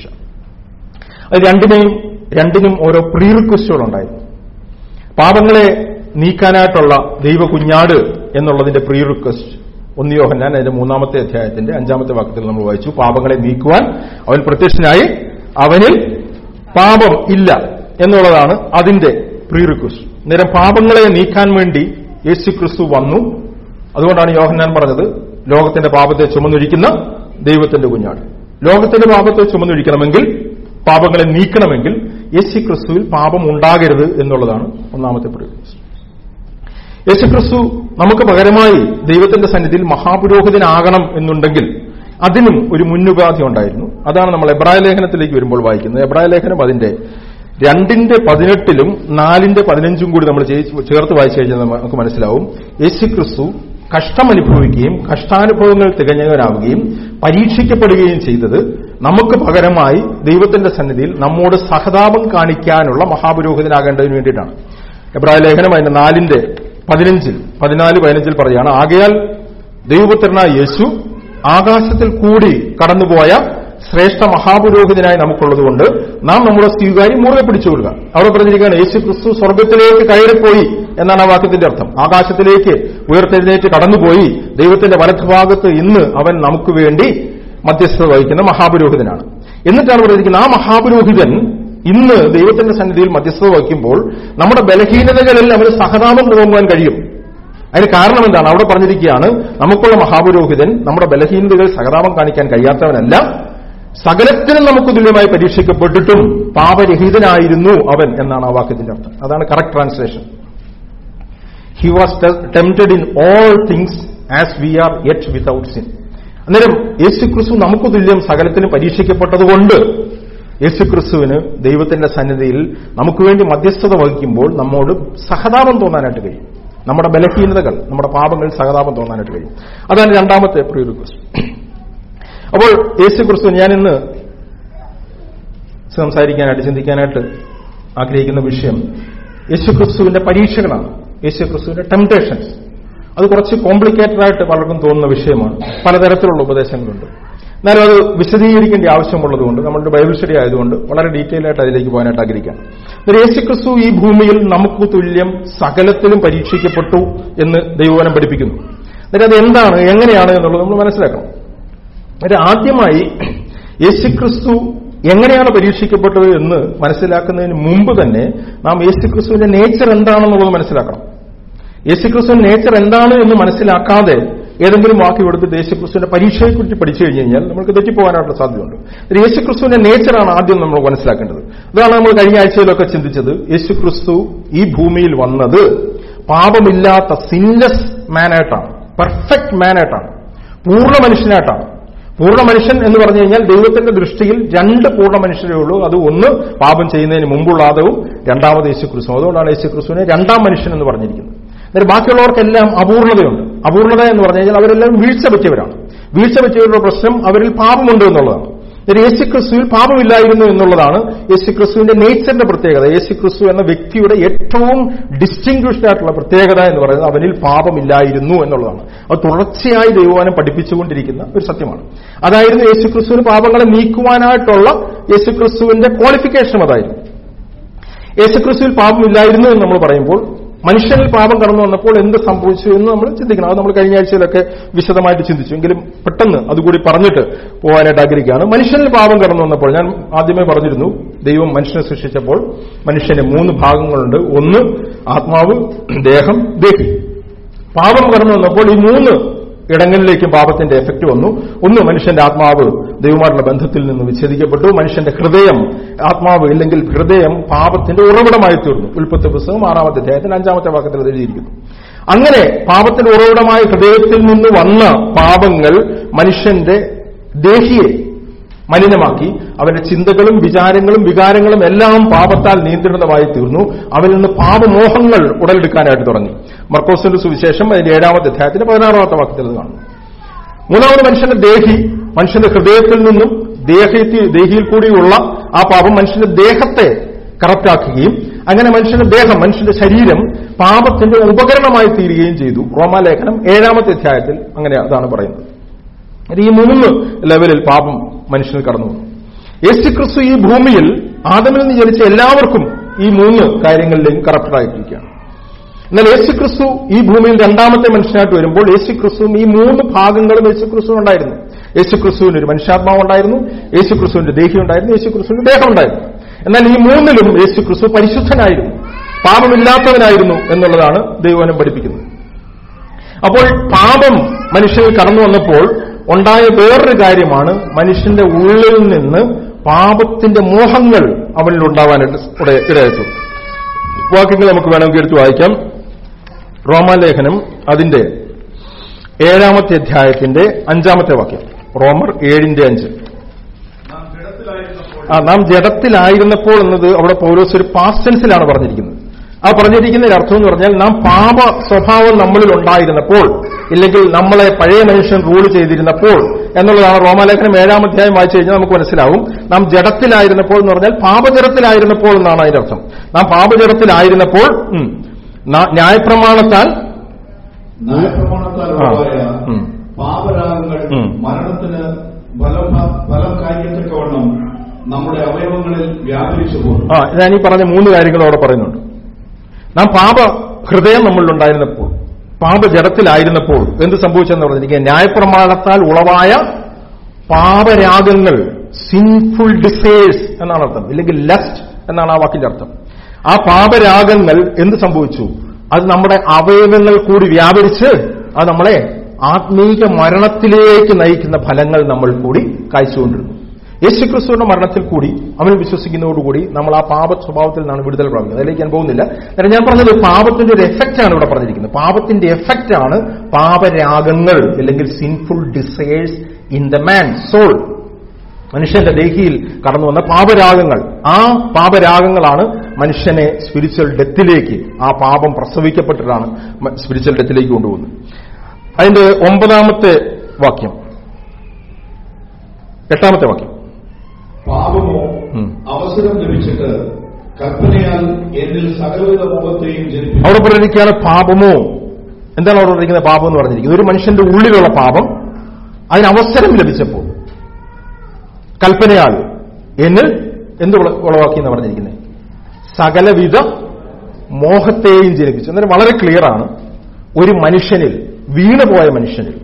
[SPEAKER 1] അത് രണ്ടിനെയും രണ്ടിനും ഓരോ പ്രീ റിക്വസ്റ്റുകളുണ്ടായിരുന്നു പാപങ്ങളെ നീക്കാനായിട്ടുള്ള ദൈവ കുഞ്ഞാട് എന്നുള്ളതിന്റെ പ്രീ റിക്വസ്റ്റ് ഒന്ന് യോഹന്നാൻ അതിന്റെ മൂന്നാമത്തെ അധ്യായത്തിന്റെ അഞ്ചാമത്തെ വാക്യത്തിൽ നമ്മൾ വായിച്ചു പാപങ്ങളെ നീക്കുവാൻ അവൻ പ്രത്യക്ഷനായി അവനിൽ പാപം ഇല്ല എന്നുള്ളതാണ് അതിന്റെ പ്രീ റിക്വസ്റ്റ് നേരം പാപങ്ങളെ നീക്കാൻ വേണ്ടി യേശു ക്രിസ്തു വന്നു അതുകൊണ്ടാണ് യോഹന്നാൻ പറഞ്ഞത് ലോകത്തിന്റെ പാപത്തെ ചുമന്നൊഴിക്കുന്ന ദൈവത്തിന്റെ കുഞ്ഞാട് ലോകത്തിന്റെ പാപത്തെ ചുമന്നൊഴിക്കണമെങ്കിൽ പാപങ്ങളെ നീക്കണമെങ്കിൽ യേശു ക്രിസ്തുവിൽ പാപം ഉണ്ടാകരുത് എന്നുള്ളതാണ് ഒന്നാമത്തെ പ്രീ റിക്വസ്റ്റ് യേശുക്രിസ്തു നമുക്ക് പകരമായി ദൈവത്തിന്റെ സന്നിധിയിൽ മഹാപുരോഹിതനാകണം എന്നുണ്ടെങ്കിൽ അതിനും ഒരു മുന്നുപാധി ഉണ്ടായിരുന്നു അതാണ് നമ്മൾ എബ്രായ ലേഖനത്തിലേക്ക് വരുമ്പോൾ വായിക്കുന്നത് എബ്രായ ലേഖനം അതിന്റെ രണ്ടിന്റെ പതിനെട്ടിലും നാലിന്റെ പതിനഞ്ചും കൂടി നമ്മൾ ചെയ്- ചേർത്ത് വായിച്ചു കഴിഞ്ഞാൽ നമുക്ക് മനസ്സിലാവും യേശുക്രിസ്തു കഷ്ടമനുഭവിക്കുകയും കഷ്ടാനുഭവങ്ങൾ തികഞ്ഞവനാവുകയും പരീക്ഷിക്കപ്പെടുകയും ചെയ്തത് നമുക്ക് പകരമായി ദൈവത്തിന്റെ സന്നിധിയിൽ നമ്മോട് സഹതാപം കാണിക്കാനുള്ള മഹാപുരോഹിതനാകേണ്ടതിന് വേണ്ടിയിട്ടാണ് എബ്രായ ലേഖനം അതിന്റെ നാലിന്റെ പതിനഞ്ചിൽ പതിനാല് പതിനഞ്ചിൽ പറയുകയാണ് ആകയാൽ ദൈവപുത്രനായ യേശു ആകാശത്തിൽ കൂടി കടന്നുപോയ ശ്രേഷ്ഠ മഹാപുരോഹിതനായി നമുക്കുള്ളതുകൊണ്ട് നാം നമ്മുടെ സ്വീകാര്യം മുറുകെ പിടിച്ചുകൊള്ളുക അവിടെ പറഞ്ഞിരിക്കുകയാണ് യേശു ക്രിസ്തു സ്വർഗത്തിലേക്ക് കയറിപ്പോയി എന്നാണ് ആ വാക്യത്തിന്റെ അർത്ഥം ആകാശത്തിലേക്ക് ഉയർത്തെഴുന്നേറ്റ് കടന്നുപോയി ദൈവത്തിന്റെ വലത്തുഭാഗത്ത് ഇന്ന് അവൻ നമുക്ക് വേണ്ടി മധ്യസ്ഥത വഹിക്കുന്ന മഹാപുരോഹിതനാണ് എന്നിട്ടാണ് പറഞ്ഞിരിക്കുന്നത് ആ മഹാപുരോഹിതൻ ഇന്ന് ദൈവത്തിന്റെ സന്നിധിയിൽ മധ്യസ്ഥത വഹിക്കുമ്പോൾ നമ്മുടെ ബലഹീനതകളിൽ അവന് സഹതാപം തോന്നുവാൻ കഴിയും അതിന് കാരണം എന്താണ് അവിടെ പറഞ്ഞിരിക്കുകയാണ് നമുക്കുള്ള മഹാപുരോഹിതൻ നമ്മുടെ ബലഹീനതകൾ സഹതാപം കാണിക്കാൻ കഴിയാത്തവനല്ല സകലത്തിനും നമുക്ക് തുല്യമായി പരീക്ഷിക്കപ്പെട്ടിട്ടും പാപരഹിതനായിരുന്നു അവൻ എന്നാണ് ആ വാക്യത്തിന്റെ അർത്ഥം അതാണ് correct translation he was tempted in all things as we are yet without sin അന്നേരം യേശുക്രിസ്തു നമുക്ക് തുല്യം സകലത്തിനും പരീക്ഷിക്കപ്പെട്ടതുകൊണ്ട് യേശുക്രിസ്തുവിന് ദൈവത്തിന്റെ സന്നിധിയിൽ നമുക്ക് വേണ്ടി മധ്യസ്ഥത വഹിക്കുമ്പോൾ നമ്മോട് സഹതാപം തോന്നാനായിട്ട് കഴിയും നമ്മുടെ ബലഹീനതകൾ നമ്മുടെ പാപങ്ങളിൽ സഹതാപം തോന്നാനായിട്ട് കഴിയും അതാണ് രണ്ടാമത്തെ പ്രീ റിക്വസ്റ്റ് അപ്പോൾ യേശുക്രിസ്തു ഞാൻ ഇന്ന് സംസാരിക്കാനായിട്ട് ചിന്തിക്കാനായിട്ട് ആഗ്രഹിക്കുന്ന വിഷയം യേശുക്രിസ്തുവിന്റെ പരീക്ഷകളാണ് യേശുക്രിസ്തുവിന്റെ ടെംപ്ടേഷൻസ് അത് കുറച്ച് കോംപ്ലിക്കേറ്റഡ് ആയിട്ട് പലർക്കും തോന്നുന്ന വിഷയമാണ് പലതരത്തിലുള്ള ഉപദേശങ്ങളുണ്ട് എന്നാലും അത് വിശദീകരിക്കേണ്ട ആവശ്യമുള്ളതുകൊണ്ട് നമ്മളുടെ ബൈബിൾ സ്റ്റഡി ആയതുകൊണ്ട് വളരെ ഡീറ്റെയിൽ ആയിട്ട് അതിലേക്ക് പോകാനായിട്ട് ആഗ്രഹിക്കാം എന്നാൽ യേശുക്രിസ്തു ഈ ഭൂമിയിൽ നമുക്ക് തുല്യം സകലത്തിലും പരീക്ഷിക്കപ്പെട്ടു എന്ന് ദൈവവനം പഠിപ്പിക്കുന്നു എന്നിട്ട് അത് എന്താണ് എങ്ങനെയാണ് എന്നുള്ളത് നമ്മൾ മനസ്സിലാക്കണം എന്നിട്ട് ആദ്യമായി യേശുക്രിസ്തു എങ്ങനെയാണ് പരീക്ഷിക്കപ്പെട്ടത് എന്ന് മനസ്സിലാക്കുന്നതിന് മുമ്പ് തന്നെ നാം യേശുക്രിസ്തുവിന്റെ നേച്ചർ എന്താണെന്നുള്ളത് മനസ്സിലാക്കണം യേശുക്രിസ്തുവിന്റെ നേച്ചർ എന്താണ് എന്ന് മനസ്സിലാക്കാതെ ഏതെങ്കിലും വാക്ക് കൊടുത്തിട്ട് യേശുക്രിസ്തുവിന്റെ പരീക്ഷയെക്കുറിച്ച് പഠിച്ചു കഴിഞ്ഞ് കഴിഞ്ഞാൽ നമുക്ക് തെറ്റിപ്പോകാനായിട്ടുള്ള സാധ്യതയുണ്ട് ഒരു യേശുക്രിസ്തുവിന്റെ നേച്ചറാണ് ആദ്യം നമ്മൾ മനസ്സിലാക്കേണ്ടത് അതാണ് നമ്മൾ കഴിഞ്ഞ ആഴ്ചയിലൊക്കെ ചിന്തിച്ചത് യേശുക്രിസ്തു ഈ ഭൂമിയിൽ വന്നത് പാപമില്ലാത്ത സിൻലെസ് മാനായിട്ടാണ് പെർഫെക്റ്റ് മാനായിട്ടാണ് പൂർണ്ണ മനുഷ്യനായിട്ടാണ് പൂർണ്ണ മനുഷ്യൻ എന്ന് പറഞ്ഞു കഴിഞ്ഞാൽ ദൈവത്തിന്റെ ദൃഷ്ടിയിൽ രണ്ട് പൂർണ്ണ മനുഷ്യരേ ഉള്ളൂ അത് ഒന്ന് പാപം ചെയ്യുന്നതിന് മുമ്പുള്ള ആദവും രണ്ടാമത് യേശുക്രിസ്തു അതുകൊണ്ടാണ് യേശുക്രിസ്തുവിനെ രണ്ടാം മനുഷ്യൻ എന്ന് പറഞ്ഞിരിക്കുന്നത് എന്നാൽ ബാക്കിയുള്ളവർക്കെല്ലാം അപൂർണതയുണ്ട് അപൂർണത എന്ന് പറഞ്ഞു കഴിഞ്ഞാൽ അവരെല്ലാം വീഴ്ച പറ്റിയവരാണ് വീഴ്ച പറ്റിയവരുടെ പ്രശ്നം അവരിൽ പാപമുണ്ട് എന്നുള്ളതാണ് എന്നാൽ യേശുക്രിസ്തുവിൽ പാപമില്ലായിരുന്നു എന്നുള്ളതാണ് യേശുക്രിസ്തുവിന്റെ നേച്ചറിന്റെ പ്രത്യേകത യേശുക്രിസ്തു എന്ന വ്യക്തിയുടെ ഏറ്റവും ഡിസ്റ്റിങ്വിഷ്ഡ് ആയിട്ടുള്ള പ്രത്യേകത എന്ന് പറയുന്നത് അവനിൽ പാപമില്ലായിരുന്നു എന്നുള്ളതാണ് അത് തുടർച്ചയായി ദൈവവാനം പഠിപ്പിച്ചുകൊണ്ടിരിക്കുന്ന ഒരു സത്യമാണ് അതായിരുന്നു യേശുക്രിസ്തുവിന് പാപങ്ങളെ നീക്കുവാനായിട്ടുള്ള യേശുക്രിസ്തുവിന്റെ ക്വാളിഫിക്കേഷൻ അതായിരുന്നു യേശുക്രിസ്തുവിൽ പാപമില്ലായിരുന്നു എന്ന് നമ്മൾ പറയുമ്പോൾ മനുഷ്യനിൽ പാപം കടന്നു വന്നപ്പോൾ എന്ത് സംഭവിച്ചു എന്ന് നമ്മൾ ചിന്തിക്കണം അത് നമ്മൾ കഴിഞ്ഞ ആഴ്ചയിലൊക്കെ വിശദമായിട്ട് ചിന്തിച്ചു എങ്കിലും പെട്ടെന്ന് അതുകൂടി പറഞ്ഞിട്ട് പോകാനായിട്ട് ആഗ്രഹിക്കുകയാണ് മനുഷ്യനിൽ പാപം കടന്നു വന്നപ്പോൾ ഞാൻ ആദ്യമേ പറഞ്ഞിരുന്നു ദൈവം മനുഷ്യനെ സൃഷ്ടിച്ചപ്പോൾ മനുഷ്യന് മൂന്ന് ഭാഗങ്ങളുണ്ട് ഒന്ന് ആത്മാവ് ദേഹം ദേഹി പാപം കടന്നു വന്നപ്പോൾ ഈ മൂന്ന് ഇടങ്ങളിലേക്കും പാപത്തിന്റെ എഫക്റ്റ് വന്നു ഒന്ന് മനുഷ്യന്റെ ആത്മാവ് ദൈവമായിട്ടുള്ള ബന്ധത്തിൽ നിന്ന് വിച്ഛേദിക്കപ്പെട്ടു മനുഷ്യന്റെ ഹൃദയം ആത്മാവ് ഇല്ലെങ്കിൽ ഹൃദയം പാപത്തിന്റെ ഉറവിടമായി തീർന്നു ഉൽപ്പത്തി പുസ്തകം ആറാമത്തെ അധ്യായത്തിന് അഞ്ചാമത്തെ വാക്യത്തിൽ അത് എഴുതിയിരിക്കുന്നു അങ്ങനെ പാപത്തിന്റെ ഉറവിടമായ ഹൃദയത്തിൽ നിന്ന് വന്ന പാപങ്ങൾ മനുഷ്യന്റെ ദേഹിയെ മലിനമാക്കി അവന്റെ ചിന്തകളും വിചാരങ്ങളും വികാരങ്ങളും എല്ലാം പാപത്താൽ നിയന്ത്രിതമായി തീർന്നു അവനിൽ നിന്ന് പാപമോഹങ്ങൾ ഉടലെടുക്കാനായിട്ട് തുടങ്ങി മർക്കോസിന്റെ സുവിശേഷം അതിന്റെ ഏഴാമത്തെ അധ്യായത്തിന്റെ പതിനാറാമത്തെ വാക്യത്തിൽ അത് കാണുന്നു മൂന്നാമത് മനുഷ്യന്റെ ദേഹി മനുഷ്യന്റെ ഹൃദയത്തിൽ നിന്നും ദേഹത്തിൽ ദേഹിയിൽ കൂടിയുള്ള ആ പാപം മനുഷ്യന്റെ ദേഹത്തെ കറക്റ്റാക്കുകയും അങ്ങനെ മനുഷ്യന്റെ ദേഹം മനുഷ്യന്റെ ശരീരം പാപത്തിന്റെ ഉപകരണമായി തീരുകയും ചെയ്തു റോമാലേഖനം ഏഴാമത്തെ അധ്യായത്തിൽ അങ്ങനെ അതാണ് പറയുന്നത് അത് ഈ മൂന്ന് ലെവലിൽ പാപം മനുഷ്യന് കടന്നു വന്നു യേശു ക്രിസ്തു ഈ ഭൂമിയിൽ ആദമിൽ നിന്ന് ജനിച്ച എല്ലാവർക്കും ഈ മൂന്ന് കാര്യങ്ങളിലേക്കും കറപ്റ്റഡായിട്ടിരിക്കുകയാണ് എന്നാൽ യേശു ക്രിസ്തു ഈ ഭൂമിയിൽ രണ്ടാമത്തെ മനുഷ്യനായിട്ട് വരുമ്പോൾ യേശു ക്രിസ്തുവും ഈ മൂന്ന് ഭാഗങ്ങളും യേശു ക്രിസ്തു ഉണ്ടായിരുന്നു യേശു ക്രിസ്തുവിന് ഒരു മനുഷ്യാത്മാവ് ഉണ്ടായിരുന്നു യേശു ക്രിസ്തുവിന്റെ ദേഹി ഉണ്ടായിരുന്നു യേശു ക്രിസ്തുവിന്റെ ദേഹം ഉണ്ടായിരുന്നു എന്നാൽ ഈ മൂന്നിലും യേശു ക്രിസ്തു പരിശുദ്ധനായിരുന്നു പാപമില്ലാത്തവനായിരുന്നു എന്നുള്ളതാണ് ദൈവനം പഠിപ്പിക്കുന്നത് അപ്പോൾ പാപം മനുഷ്യനിൽ കടന്നു വന്നപ്പോൾ ഉണ്ടായ വേറൊരു കാര്യമാണ് മനുഷ്യന്റെ ഉള്ളിൽ നിന്ന് പാപത്തിന്റെ മോഹങ്ങൾ അവനിൽ ഉണ്ടാവാനായിട്ട് ഇട- ഇടയായിട്ടു വാക്യങ്ങൾ നമുക്ക് വേണമെങ്കിൽ എടുത്ത് വായിക്കാം റോമാലേഖനം അതിന്റെ ഏഴാമത്തെ അധ്യായത്തിന്റെ അഞ്ചാമത്തെ വാക്യം റോമർ ഏഴിന്റെ അഞ്ച്
[SPEAKER 2] നാം ജഡത്തിലായിരുന്നപ്പോൾ
[SPEAKER 1] ആ നാം ജഡത്തിലായിരുന്നപ്പോൾ എന്നത് അവിടെ പൗലോസ് ഒരു പാസ്റ്റൻസിലാണ് പറഞ്ഞിരിക്കുന്നത് ആ പറഞ്ഞിരിക്കുന്ന ഒരു അർത്ഥം എന്ന് പറഞ്ഞാൽ നാം പാപ സ്വഭാവം നമ്മളിൽ ഉണ്ടായിരുന്നപ്പോൾ ഇല്ലെങ്കിൽ നമ്മളെ പഴയ മനുഷ്യൻ റൂൾ ചെയ്തിരുന്നപ്പോൾ എന്നുള്ളതാണ് റോമാലേഖനം ഏഴാം അധ്യായം വായിച്ചു കഴിഞ്ഞാൽ നമുക്ക് മനസ്സിലാവും നാം ജഡത്തിലായിരുന്നപ്പോൾ എന്ന് പറഞ്ഞാൽ പാപജടത്തിലായിരുന്നപ്പോൾ എന്നാണ് അതിന്റെ അർത്ഥം നാം പാപജടത്തിലായിരുന്നപ്പോൾ ഉം, നാ- ന്യായപ്രമാണത്താൽ
[SPEAKER 2] ന്യായപ്രമാണത്താൽ
[SPEAKER 1] ആ.
[SPEAKER 2] ഉളവായ
[SPEAKER 1] ഉം.
[SPEAKER 2] പാപരാഗങ്ങൾ
[SPEAKER 1] ഉം.
[SPEAKER 2] മരണത്തിന് ഫലം ഫലം കായ്ക്കത്തക്കവണ്ണം നമ്മുടെ അവയവങ്ങളിൽ വ്യാപരിച്ചു പോകും
[SPEAKER 1] ആ ഞാൻ ഈ പറഞ്ഞ മൂന്ന് കാര്യങ്ങൾ അവിടെ പറയുന്നുണ്ട് നാം പാപ ഹൃദയം നമ്മളിലുണ്ടായിരുന്നപ്പോൾ പാപജടത്തിലായിരുന്നപ്പോൾ എന്ത് സംഭവിച്ചെന്ന് പറഞ്ഞിരിക്കുക ന്യായപ്രമാണത്താൽ ഉളവായ പാപരാഗങ്ങൾ സിൻഫുൾ ഡിസേഴ്സ് എന്നാണ് അർത്ഥം ഇല്ലെങ്കിൽ ലസ്റ്റ് എന്നാണ് ആ വാക്കിന്റെ അർത്ഥം ആ പാപരാഗങ്ങൾ എന്ത് സംഭവിച്ചു അത് നമ്മുടെ അവയവങ്ങൾ കൂടി വ്യാപരിച്ച് അത് നമ്മളെ ആത്മീക മരണത്തിലേക്ക് നയിക്കുന്ന ഫലങ്ങൾ നമ്മൾ കൂടി കാഴ്ചകൊണ്ടിരുന്നു യേശുക്രിസ്തുവിന്റെ മരണത്തിൽ കൂടി അവൻ വിശ്വസിക്കുന്നതോടുകൂടി നമ്മൾ ആ പാപ സ്വഭാവത്തിൽ നിന്നാണ് വിടുതൽ പ്രാപിക്കുന്നത് അതിലേക്ക് ഞാൻ പോകുന്നില്ല കാരണം ഞാൻ പറഞ്ഞത് പാപത്തിന്റെ ഒരു എഫക്റ്റ് ആണ് ഇവിടെ പറഞ്ഞിരിക്കുന്നത് പാപത്തിന്റെ എഫക്റ്റ് ആണ് പാപരാഗങ്ങൾ അല്ലെങ്കിൽ sinful desires in the man soul മനുഷ്യന്റെ ദേഹിയിൽ കടന്നു വന്ന പാപരാഗങ്ങൾ ആ പാപരാഗങ്ങളാണ് മനുഷ്യനെ സ്പിരിച്വൽ ഡെത്തിലേക്ക് ആ പാപം പ്രസവിക്കപ്പെട്ടിട്ടാണ് സ്പിരിച്വൽ ഡെത്തിലേക്ക് കൊണ്ടുപോകുന്നത് അതിന്റെ ഒമ്പതാമത്തെ വാക്യം എട്ടാമത്തെ വാക്യം
[SPEAKER 2] പാപമോ
[SPEAKER 1] ഉം.
[SPEAKER 2] അവസരം ലഭിച്ചിട്ട് കൽപ്പനയാൽ എന്നിൽ സകലവിധ മോഹത്തെയും ജനിപ്പിച്ചു
[SPEAKER 1] അവിടെ പറഞ്ഞിരിക്കുകയാണ് പാപമോ എന്താണ് അവിടെ പറഞ്ഞിരിക്കുന്നത് പാപം എന്ന് പറഞ്ഞിരിക്കുന്നത് ഒരു മനുഷ്യന്റെ ഉള്ളിലുള്ള പാപം അതിന് അവസരം ലഭിച്ചപ്പോൾ കൽപ്പനയാൽ എന്നിൽ എന്ത് ഉള- ഉളവാക്കി എന്ന് പറഞ്ഞിരിക്കുന്നത് സകലവിധ മോഹത്തെയും ജനിപ്പിച്ചു അന്നേരം വളരെ ക്ലിയർ ആണ് ഒരു മനുഷ്യനിൽ വീണുപോയ മനുഷ്യനിൽ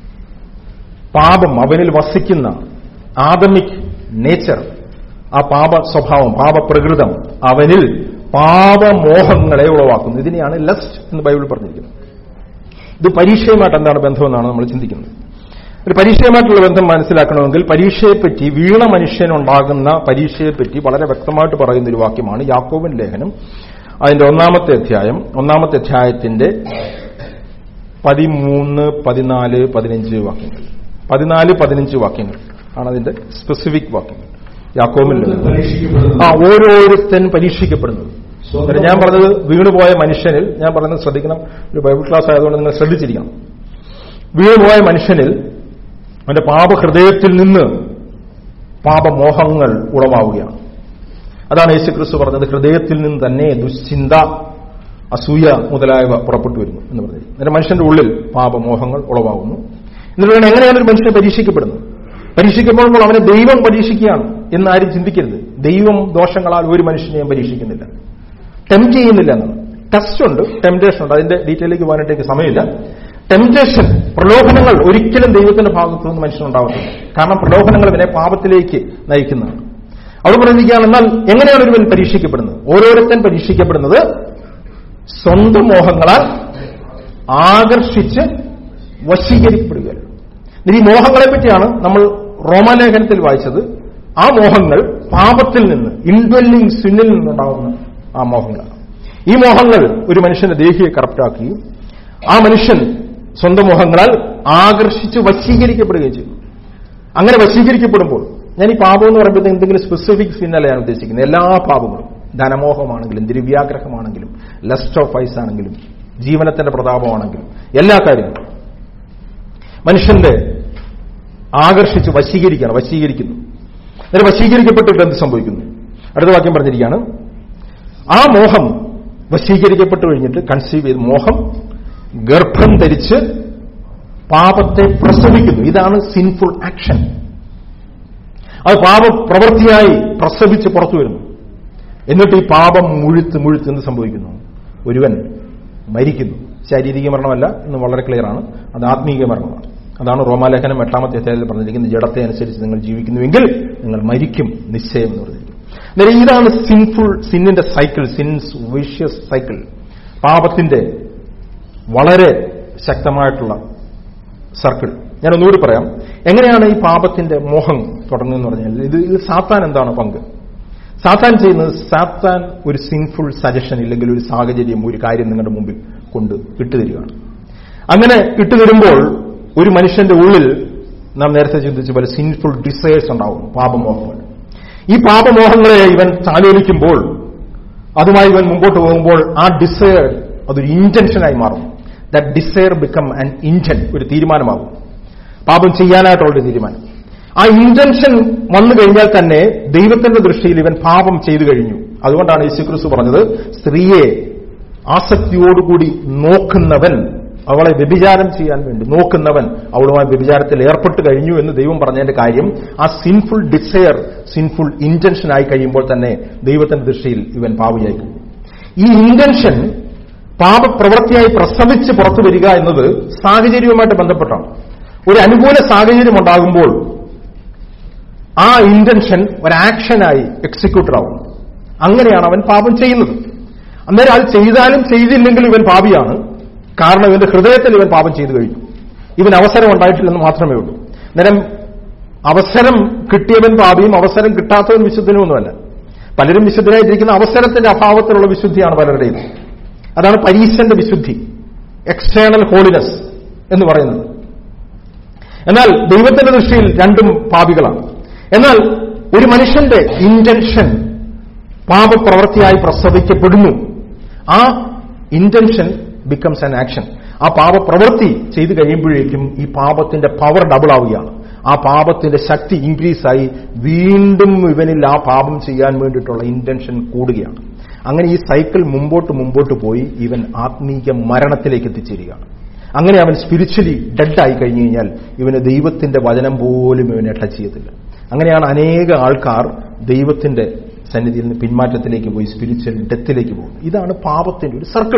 [SPEAKER 1] പാപം അവനിൽ വസിക്കുന്ന ആദമിക് നേച്ചർ ആ പാപ സ്വഭാവം പാപപ്രകൃതം അവനിൽ പാപമോഹങ്ങളെ ഉളവാക്കുന്നു ഇതിനെയാണ് ലസ്റ്റ് എന്ന് ബൈബിൾ പറഞ്ഞിരിക്കുന്നത് ഇത് പരീക്ഷയുമായിട്ട് എന്താണ് ബന്ധമെന്നാണ് നമ്മൾ ചിന്തിക്കുന്നത് ഒരു പരീക്ഷയുമായിട്ടുള്ള ബന്ധം മനസ്സിലാക്കണമെങ്കിൽ പരീക്ഷയെപ്പറ്റി വീണ മനുഷ്യനുണ്ടാകുന്ന പരീക്ഷയെപ്പറ്റി വളരെ വ്യക്തമായിട്ട് പറയുന്ന ഒരു വാക്യമാണ് യാക്കോബൻ ലേഖനം അതിന്റെ ഒന്നാമത്തെ അധ്യായം ഒന്നാമത്തെ അധ്യായത്തിന്റെ പതിമൂന്ന് പതിനാല് പതിനഞ്ച് വാക്യങ്ങൾ പതിനാല് പതിനഞ്ച് വാക്യങ്ങൾ ആണ് അതിന്റെ സ്പെസിഫിക് വാക്യങ്ങൾ യാക്കോബൻ ലേഖനം ആ
[SPEAKER 2] പരീക്ഷിക്കപ്പെടുന്നു
[SPEAKER 1] ഓരോരുത്തൻ പരീക്ഷിക്കപ്പെടുന്നത് എന്നിട്ട് ഞാൻ പറഞ്ഞത് വീണുപോയ മനുഷ്യനിൽ ഞാൻ പറയുന്നത് ശ്രദ്ധിക്കണം ഒരു ബൈബിൾ ക്ലാസ് ആയതുകൊണ്ട് നിങ്ങൾ ശ്രദ്ധിച്ചിരിക്കണം വീണുപോയ മനുഷ്യനിൽ അവന്റെ പാപഹൃദയത്തിൽ നിന്ന് പാപമോഹങ്ങൾ ഉളവാവുകയാണ് അതാണ് യേശുക്രിസ്തു പറഞ്ഞത് ഹൃദയത്തിൽ നിന്ന് തന്നെ ദുശ്ചിന്ത അസൂയ മുതലായവ പുറപ്പെട്ടു വരുന്നു എന്ന് പറഞ്ഞു എന്നിട്ട് മനുഷ്യന്റെ ഉള്ളിൽ പാപമോഹങ്ങൾ ഉളവാകുന്നു എന്നിട്ട് വേണം എങ്ങനെയാണ് ഒരു മനുഷ്യനെ പരീക്ഷിക്കപ്പെടുന്നത് പരീക്ഷിക്കപ്പെടുമ്പോൾ അവനെ ദൈവം പരീക്ഷിക്കുകയാണ് എന്ന് ആരും ചിന്തിക്കരുത് ദൈവം ദോഷങ്ങളാൽ ഒരു മനുഷ്യനെയും പരീക്ഷിക്കുന്നില്ല ടെംപ്റ്റ് ചെയ്യുന്നില്ല എന്നാണ് ടെസ്റ്റ് ഉണ്ട് ടെംപ്ടേഷൻ ഉണ്ട് അതിന്റെ ഡീറ്റെയിലേക്ക് പോകാനായിട്ട് എനിക്ക് സമയമില്ല ടെംപ്ടേഷൻ പ്രലോഭനങ്ങൾ ഒരിക്കലും ദൈവത്തിന്റെ ഭാഗത്തു നിന്ന് മനുഷ്യനുണ്ടാവുന്നില്ല കാരണം പ്രലോഭനങ്ങൾ ഇവനെ പാപത്തിലേക്ക് നയിക്കുന്നതാണ് അവിടെ പറഞ്ഞിരിക്കുകയാണ് എന്നാൽ എങ്ങനെയാണ് ഒരുവൻ പരീക്ഷിക്കപ്പെടുന്നത് ഓരോരുത്തൻ പരീക്ഷിക്കപ്പെടുന്നത് സ്വന്തം മോഹങ്ങളാൽ ആകർഷിച്ച് വശീകരിക്കപ്പെടുകയാണ് ഈ മോഹങ്ങളെ പറ്റിയാണ് നമ്മൾ റോമാലേഖനത്തിൽ വായിച്ചത് ആ മോഹങ്ങൾ പാപത്തിൽ നിന്ന് ഇൻഡ്വെല്ലിംഗ് സിന്നിൽ നിന്നുണ്ടാകുന്ന ആ മോഹങ്ങളാണ് ഈ മോഹങ്ങൾ ഒരു മനുഷ്യന്റെ ദേഹിയെ കറപ്റ്റാക്കുകയും ആ മനുഷ്യൻ സ്വന്തം മോഹങ്ങളാൽ ആകർഷിച്ച് വശീകരിക്കപ്പെടുകയും ചെയ്തു അങ്ങനെ വശീകരിക്കപ്പെടുമ്പോൾ ഞാൻ ഈ പാപം എന്ന് പറയുമ്പോൾ എന്തെങ്കിലും സ്പെസിഫിക് സിന്നല്ല ഞാൻ ഉദ്ദേശിക്കുന്നത് എല്ലാ പാപങ്ങളും ധനമോഹമാണെങ്കിലും ദ്രവ്യാഗ്രഹമാണെങ്കിലും ലസ്റ്റ് ഓഫ് ഐസ് ആണെങ്കിലും ജീവനത്തിന്റെ പ്രതാപമാണെങ്കിലും എല്ലാ കാര്യങ്ങളും മനുഷ്യന്റെ ആകർഷിച്ച് വശീകരിക്കുകയാണ് വശീകരിക്കുന്നു എന്നിട്ട് വശീകരിക്കപ്പെട്ടിട്ട് എന്ത് സംഭവിക്കുന്നു അടുത്ത വാക്യം പറഞ്ഞിരിക്കുകയാണ് ആ മോഹം വശീകരിക്കപ്പെട്ടു കഴിഞ്ഞിട്ട് കൺസീവ് ചെയ്ത് മോഹം ഗർഭം ധരിച്ച് പാപത്തെ പ്രസവിക്കുന്നു ഇതാണ് സിൻഫുൾ ആക്ഷൻ അത് പാപ പ്രവൃത്തിയായി പ്രസവിച്ച് പുറത്തു വരുന്നു എന്നിട്ട് ഈ പാപം മുഴുത്ത് മുഴുത്ത് എന്ത് സംഭവിക്കുന്നു ഒരുവൻ മരിക്കുന്നു ശാരീരിക മരണമല്ല എന്ന് വളരെ ക്ലിയർ ആണ് അത് ആത്മീയ മരണമാണ് അതാണ് റോമാലേഖനം എട്ടാമത്തെ അധ്യായത്തിൽ പറഞ്ഞിരിക്കുന്നത് ജഡത്തെ അനുസരിച്ച് നിങ്ങൾ ജീവിക്കുന്നുവെങ്കിൽ നിങ്ങൾ മരിക്കും നിശ്ചയം എന്ന് പറഞ്ഞിരിക്കുന്നു അന്നേരം ഇതാണ് സിൻഫുൾ സിന്നിന്റെ സൈക്കിൾ സിൻസ് വിഷ്യസ് സൈക്കിൾ പാപത്തിന്റെ വളരെ ശക്തമായിട്ടുള്ള സർക്കിൾ ഞാൻ ഒന്നുകൂടി പറയാം എങ്ങനെയാണ് ഈ പാപത്തിന്റെ മോഹം തുടങ്ങുന്നതെന്ന് പറഞ്ഞാൽ ഇത് ഇത് സാത്താൻ എന്താണ് പങ്ക് സാത്താൻ ചെയ്യുന്നത് സാത്താൻ ഒരു സിൻഫുൾ സജഷൻ ഇല്ലെങ്കിൽ ഒരു സാഹചര്യം ഒരു കാര്യം നിങ്ങളുടെ മുമ്പിൽ കൊണ്ട് ഇട്ടുതരികയാണ് അങ്ങനെ ഇട്ടുതരുമ്പോൾ ഒരു മനുഷ്യന്റെ ഉള്ളിൽ നാം നേരത്തെ ചിന്തിച്ച പോലെ സിൻഫുൾ ഡിസയേഴ്സ് ഉണ്ടാവും പാപമോഹങ്ങൾ ഈ പാപമോഹങ്ങളെ ഇവൻ താലോലിക്കുമ്പോൾ അതുമായി ഇവൻ മുമ്പോട്ട് പോകുമ്പോൾ ആ ഡിസയർ അതൊരു ഇന്റൻഷനായി മാറും that desire become an intent ഒരു തീരുമാനമാകും പാപം ചെയ്യാനായിട്ടുള്ള ഒരു തീരുമാനം ആ ഇന്റൻഷൻ വന്നു കഴിഞ്ഞാൽ തന്നെ ദൈവത്തിന്റെ ദൃഷ്ടിയിൽ ഇവൻ പാപം ചെയ്തു കഴിഞ്ഞു അതുകൊണ്ടാണ് യേശുക്രിസ്തു പറഞ്ഞത് സ്ത്രീയെ ആസക്തിയോടുകൂടി നോക്കുന്നവൻ അവളെ വ്യഭിചാരം ചെയ്യാൻ വേണ്ടി നോക്കുന്നവൻ അവളുമായി വ്യഭിചാരത്തിൽ ഏർപ്പെട്ട് കഴിഞ്ഞു എന്ന് ദൈവം പറഞ്ഞതിന്റെ കാര്യം ആ സിൻഫുൾ ഡിസയർ സിൻഫുൾ ഇന്റൻഷൻ ആയി കഴിയുമ്പോൾ തന്നെ ദൈവത്തിന്റെ ദൃഷ്ടിയിൽ ഇവൻ പാവിയായി കഴിഞ്ഞു ഈ ഇന്റൻഷൻ പാപപ്രവൃത്തിയായി പ്രസവിച്ച് പുറത്തു വരിക എന്നത് സാഹചര്യവുമായിട്ട് ബന്ധപ്പെട്ടാണ് ഒരു അനുകൂല സാഹചര്യം ഉണ്ടാകുമ്പോൾ ആ ഇന്റൻഷൻ ഒരു ആക്ഷനായി എക്സിക്യൂട്ടഡ് ആവും അങ്ങനെയാണ് അവൻ പാപം ചെയ്യുന്നത് അന്നേരം അത് ചെയ്താലും ചെയ്തില്ലെങ്കിലും ഇവൻ പാപിയാണ് കാരണം ഇവന്റെ ഹൃദയത്തിൽ ഇവൻ പാപം ചെയ്തു കഴിഞ്ഞു ഇവൻ അവസരം ഉണ്ടായിട്ടില്ലെന്ന് മാത്രമേ ഉള്ളൂ അന്നേരം അവസരം കിട്ടിയവൻ പാപിയും അവസരം കിട്ടാത്തവൻ വിശുദ്ധനുമൊന്നുമല്ല പലരും വിശുദ്ധനായിട്ടിരിക്കുന്ന അവസരത്തിന്റെ അഭാവത്തിലുള്ള വിശുദ്ധിയാണ് പലരുടെയും അതാണ് പരീശന്റെ വിശുദ്ധി എക്സ്റ്റേണൽ ഹോളിനെസ് എന്ന് പറയുന്നത് എന്നാൽ ദൈവത്തിന്റെ ദൃഷ്ടിയിൽ രണ്ടും പാപികളാണ് എന്നാൽ ഒരു മനുഷ്യന്റെ ഇന്റൻഷൻ പാപപ്രവൃത്തിയായി പ്രസവിക്കപ്പെടുന്നു ആ ഇന്റൻഷൻ ബിക്കംസ് ആൻ ആക്ഷൻ ആ പാപപ്രവൃത്തി ചെയ്തു കഴിയുമ്പോഴേക്കും ഈ പാപത്തിന്റെ പവർ ഡബിൾ ആവുകയാണ് ആ പാപത്തിന്റെ ശക്തി ഇൻക്രീസ് ആയി വീണ്ടും ഇവനിൽ ആ പാപം ചെയ്യാൻ വേണ്ടിയിട്ടുള്ള ഇന്റൻഷൻ കൂടുകയാണ് അങ്ങനെ ഈ സൈക്കിൾ മുമ്പോട്ട് മുമ്പോട്ട് പോയി ഇവൻ ആത്മീയ മരണത്തിലേക്ക് എത്തിച്ചേരുകയാണ് അങ്ങനെ അവൻ സ്പിരിച്വലി ഡെഡായി കഴിഞ്ഞു കഴിഞ്ഞാൽ ഇവന് ദൈവത്തിന്റെ വചനം പോലും ഇവനെ ടച്ച് ചെയ്യത്തില്ല അങ്ങനെയാണ് അനേക ആൾക്കാർ ദൈവത്തിന്റെ സന്നിധിയിൽ നിന്ന് പിന്മാറ്റത്തിലേക്ക് പോയി സ്പിരിച്വൽ ഡെത്തിലേക്ക് പോകും ഇതാണ് പാപത്തിന്റെ ഒരു സർക്കിൾ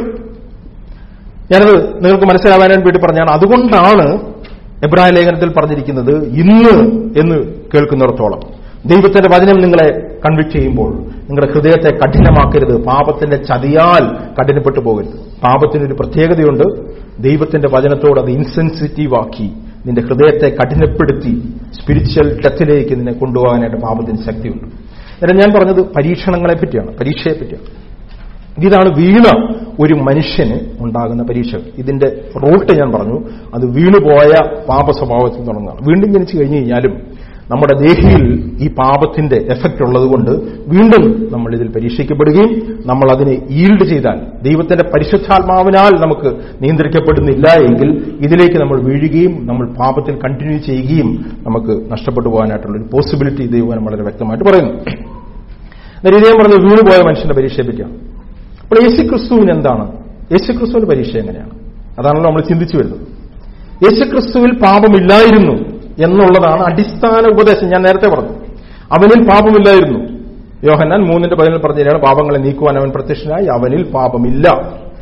[SPEAKER 1] ഞാനത് നിങ്ങൾക്ക് മനസ്സിലാവാനായിട്ട് വേണ്ടി പറഞ്ഞാണ് അതുകൊണ്ടാണ് എബ്രാഹിം ലേഖനത്തിൽ പറഞ്ഞിരിക്കുന്നത് ഇന്ന് എന്ന് കേൾക്കുന്നിടത്തോളം ദൈവത്തിന്റെ വചനം നിങ്ങളെ കൺവിക്ട് ചെയ്യുമ്പോൾ നിങ്ങളുടെ ഹൃദയത്തെ കഠിനമാക്കരുത് പാപത്തിന്റെ ചതിയാൽ കഠിനപ്പെട്ടു പോകരുത് പാപത്തിനൊരു പ്രത്യേകതയുണ്ട് ദൈവത്തിന്റെ വചനത്തോട് അത് ഇൻസെൻസിറ്റീവ് ആക്കി നിന്റെ ഹൃദയത്തെ കഠിനപ്പെടുത്തി സ്പിരിച്വൽ ഡെത്തിലേക്ക് നിന്നെ കൊണ്ടുപോകാനായിട്ട് പാപത്തിന് ശക്തിയുണ്ട് അന്നേരം ഞാൻ പറഞ്ഞത് പരീക്ഷണങ്ങളെ പറ്റിയാണ് പരീക്ഷയെ പറ്റിയാണ് ഇതാണ് വീണ ഒരു മനുഷ്യന് ഉണ്ടാകുന്ന പരീക്ഷ ഇതിന്റെ റൂട്ട് ഞാൻ പറഞ്ഞു അത് വീണുപോയ പാപ സ്വഭാവത്തിൽ തുടങ്ങുന്നതാണ് വീണ്ടും ജനിച്ചു കഴിഞ്ഞു കഴിഞ്ഞാലും നമ്മുടെ ദേഹിയിൽ ഈ പാപത്തിന്റെ എഫക്റ്റ് ഉള്ളതുകൊണ്ട് വീണ്ടും നമ്മൾ ഇതിൽ പരീക്ഷിക്കപ്പെടുകയും നമ്മൾ അതിനെ ഈൽഡ് ചെയ്താൽ ദൈവത്തിന്റെ പരിശുദ്ധാത്മാവിനാൽ നമുക്ക് നിയന്ത്രിക്കപ്പെടുന്നില്ല എങ്കിൽ ഇതിലേക്ക് നമ്മൾ വീഴുകയും നമ്മൾ പാപത്തിൽ കണ്ടിന്യൂ ചെയ്യുകയും നമുക്ക് നഷ്ടപ്പെട്ടു പോകാനായിട്ടുള്ള ഒരു പോസിബിലിറ്റി ദൈവം വളരെ വ്യക്തമായിട്ട് പറയുന്നു എന്നാൽ ഇതേ പറഞ്ഞ് വീണുപോയ മനുഷ്യന്റെ പരീക്ഷയെ പറ്റിയാണ് അപ്പോൾ യേശുക്രിസ്തുവിന് എന്താണ് യേശുക്രിസ്തുവിന്റെ പരീക്ഷ എങ്ങനെയാണ് അതാണല്ലോ നമ്മൾ ചിന്തിച്ചു വരുന്നത് യേശുക്രിസ്തുവിൽ പാപമില്ലായിരുന്നു എന്നുള്ളതാണ് അടിസ്ഥാന ഉപദേശം ഞാൻ നേരത്തെ പറഞ്ഞു അവനിൽ പാപമില്ലായിരുന്നു യോഹന്നാൻ മൂന്നിന്റെ പതിനിൽ പറഞ്ഞാണ് പാപങ്ങളെ നീക്കുവാൻ അവൻ പ്രത്യക്ഷനായി അവനിൽ പാപമില്ല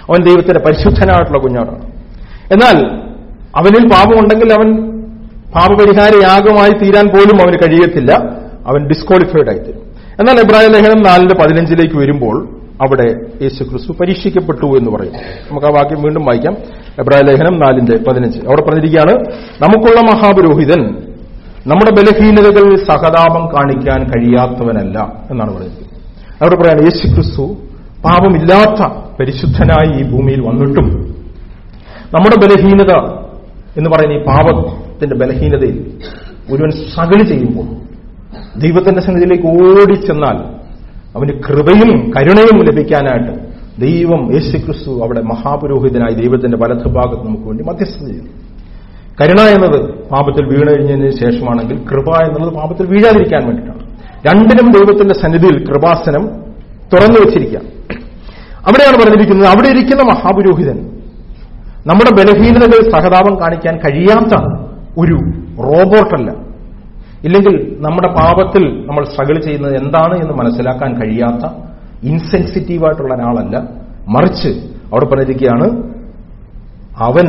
[SPEAKER 1] അവൻ ദൈവത്തിന്റെ പരിശുദ്ധനായിട്ടുള്ള കുഞ്ഞാടാണ് എന്നാൽ അവനിൽ പാപമുണ്ടെങ്കിൽ അവൻ പാപപരിഹാരയാഗമായി തീരാൻ പോലും അവന് കഴിയത്തില്ല അവൻ ഡിസ്ക്വാളിഫൈഡ് ആയിത്തീരും എന്നാൽ എബ്രായ ലേഖനം നാലിന്റെ പതിനഞ്ചിലേക്ക് വരുമ്പോൾ അവിടെ യേശു ക്രിസ്തു പരീക്ഷിക്കപ്പെട്ടു എന്ന് പറയും നമുക്ക് ആ വാക്യം വീണ്ടും വായിക്കാം എബ്രായ ലേഖനം നാലിന്റെ പതിനഞ്ച് അവിടെ പറഞ്ഞിരിക്കുകയാണ് നമുക്കുള്ള മഹാപുരോഹിതൻ നമ്മുടെ ബലഹീനതകൾ സഹതാപം കാണിക്കാൻ കഴിയാത്തവനല്ല എന്നാണ് പറയുന്നത് അവിടെ പറയാണ് യേശു ക്രിസ്തു പാപമില്ലാത്ത പരിശുദ്ധനായി ഈ ഭൂമിയിൽ വന്നിട്ടും നമ്മുടെ ബലഹീനത എന്ന് പറയുന്ന ഈ പാപത്തിന്റെ ബലഹീനതയിൽ ഒരുവൻ സകല് ചെയ്യുമ്പോൾ ദൈവത്തിന്റെ സന്നിധിയിലേക്ക് ഓടിച്ചെന്നാൽ അവന് കൃപയും കരുണയും ലഭിക്കാനായിട്ട് ദൈവം യേശുക്രിസ്തു അവിടെ മഹാപുരോഹിതനായി ദൈവത്തിന്റെ വലതുഭാഗത്ത് നമുക്ക് വേണ്ടി മധ്യസ്ഥത ചെയ്യുന്നു കരുണ എന്നത് പാപത്തിൽ വീണഴിഞ്ഞതിന് ശേഷമാണെങ്കിൽ കൃപ എന്നുള്ളത് പാപത്തിൽ വീഴാതിരിക്കാൻ വേണ്ടിയിട്ടാണ് രണ്ടിനും ദൈവത്തിന്റെ സന്നിധിയിൽ കൃപാസനം തുറന്നു വെച്ചിരിക്കുക അവിടെയാണ് പറഞ്ഞിരിക്കുന്നത് അവിടെ ഇരിക്കുന്ന മഹാപുരോഹിതൻ നമ്മുടെ ബലഹീനതകൾ സഹതാപം കാണിക്കാൻ കഴിയാത്ത ഒരു റോബോട്ടല്ല ഇല്ലെങ്കിൽ നമ്മുടെ പാപത്തിൽ നമ്മൾ സ്ട്രഗിൾ ചെയ്യുന്നത് എന്താണ് എന്ന് മനസ്സിലാക്കാൻ കഴിയാത്ത ഇൻസെൻസിറ്റീവായിട്ടുള്ള ഒരാളല്ല മറിച്ച് അവിടെ പറഞ്ഞിരിക്കുകയാണ് അവൻ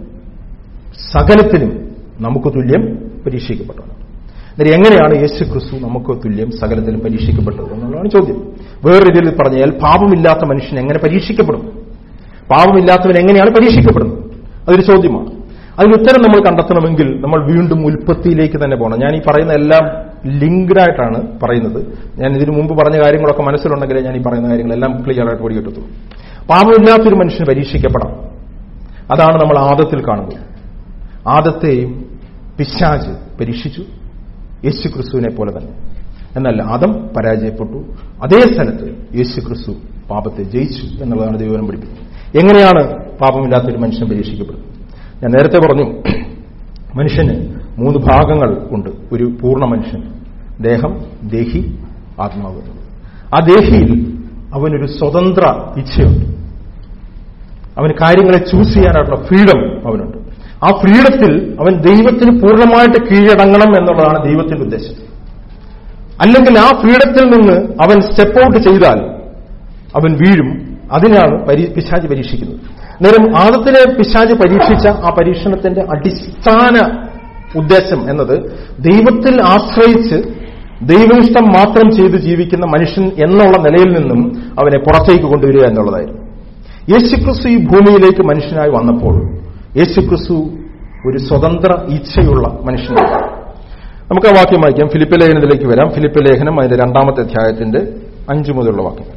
[SPEAKER 1] സകലത്തിനും നമുക്ക് തുല്യം പരീക്ഷിക്കപ്പെട്ടത് എന്നിട്ട് എങ്ങനെയാണ് യേശു ക്രിസ്തു നമുക്ക് തുല്യം സകലത്തിലും പരീക്ഷിക്കപ്പെട്ടത് എന്നുള്ളതാണ് ചോദ്യം വേറെ രീതിയിൽ പറഞ്ഞാൽ പാപമില്ലാത്ത മനുഷ്യൻ എങ്ങനെ പരീക്ഷിക്കപ്പെടും പാപമില്ലാത്തവൻ എങ്ങനെയാണ് പരീക്ഷിക്കപ്പെടുന്നത് അതൊരു ചോദ്യമാണ് അതിന് ഉത്തരം നമ്മൾ കണ്ടെത്തണമെങ്കിൽ നമ്മൾ വീണ്ടും ഉൽപ്പത്തിയിലേക്ക് തന്നെ പോകണം ഞാൻ ഈ പറയുന്ന എല്ലാം ലിങ്ക്ഡ് ആയിട്ടാണ് പറയുന്നത് ഞാൻ ഇതിനു മുമ്പ് പറഞ്ഞ കാര്യങ്ങളൊക്കെ മനസ്സിലുണ്ടെങ്കിലേ ഞാൻ ഈ പറയുന്ന കാര്യങ്ങളെല്ലാം ക്ലിയർ ആയിട്ട് ഓടിയിട്ടുള്ളൂ പാപമില്ലാത്തൊരു മനുഷ്യന് പരീക്ഷിക്കപ്പെടാം അതാണ് നമ്മൾ ആദത്തിൽ കാണുന്നത് ആദത്തെയും പിശാജ് പരീക്ഷിച്ചു യേശു ക്രിസ്തുവിനെ പോലെ തന്നെ എന്നാൽ ആദം പരാജയപ്പെട്ടു അതേ സ്ഥലത്ത് യേശു ക്രിസ്തു പാപത്തെ ജയിച്ചു എന്നുള്ളതാണ് ദൈവം പഠിപ്പിക്കുന്നത് എങ്ങനെയാണ് പാപമില്ലാത്തൊരു മനുഷ്യൻ പരീക്ഷിക്കപ്പെടുന്നത് ഞാൻ നേരത്തെ പറഞ്ഞു മനുഷ്യന് മൂന്ന് ഭാഗങ്ങൾ ഉണ്ട് ഒരു പൂർണ്ണ മനുഷ്യൻ ദേഹം ദേഹി ആത്മാവ് ആ ദേഹിയിൽ അവനൊരു സ്വതന്ത്ര ഇച്ഛയുണ്ട് അവന് കാര്യങ്ങളെ ചൂസ് ചെയ്യാനായിട്ടുള്ള ഫ്രീഡം അവനുണ്ട് ആ ഫ്രീഡത്തിൽ അവൻ ദൈവത്തിന് പൂർണ്ണമായിട്ട് കീഴടങ്ങണം എന്നുള്ളതാണ് ദൈവത്തിന്റെ ഉദ്ദേശം അല്ലെങ്കിൽ ആ ഫ്രീഡത്തിൽ നിന്ന് അവൻ സ്റ്റെപ്പ് ഔട്ട് ചെയ്താൽ അവൻ വീഴും അതിനാണ് പരി- പിശാച് പരീക്ഷിക്കുന്നത് നേരം ആദത്തിനെ പിശാച് പരീക്ഷിച്ച ആ പരീക്ഷണത്തിന്റെ അടിസ്ഥാന ഉദ്ദേശം എന്നത് ദൈവത്തിൽ ആശ്രയിച്ച് ദൈവനിഷ്ഠം മാത്രം ചെയ്ത് ജീവിക്കുന്ന മനുഷ്യൻ എന്നുള്ള നിലയിൽ നിന്നും അവനെ പുറത്തേക്ക് കൊണ്ടുവരിക എന്നുള്ളതായിരുന്നു യേശുക്രിസ്തു ഈ ഭൂമിയിലേക്ക് മനുഷ്യനായി വന്നപ്പോൾ യേശുക്രിസ്തു ഒരു സ്വതന്ത്ര ഇച്ഛയുള്ള മനുഷ്യനാണ് നമുക്ക് ആ വാക്യം വായിക്കാം ഫിലിപ്പ് ലേഖനത്തിലേക്ക് വരാം ഫിലിപ്പ് ലേഖനം അതിന്റെ രണ്ടാമത്തെ അധ്യായത്തിന്റെ അഞ്ചു മുതലുള്ള വാക്യം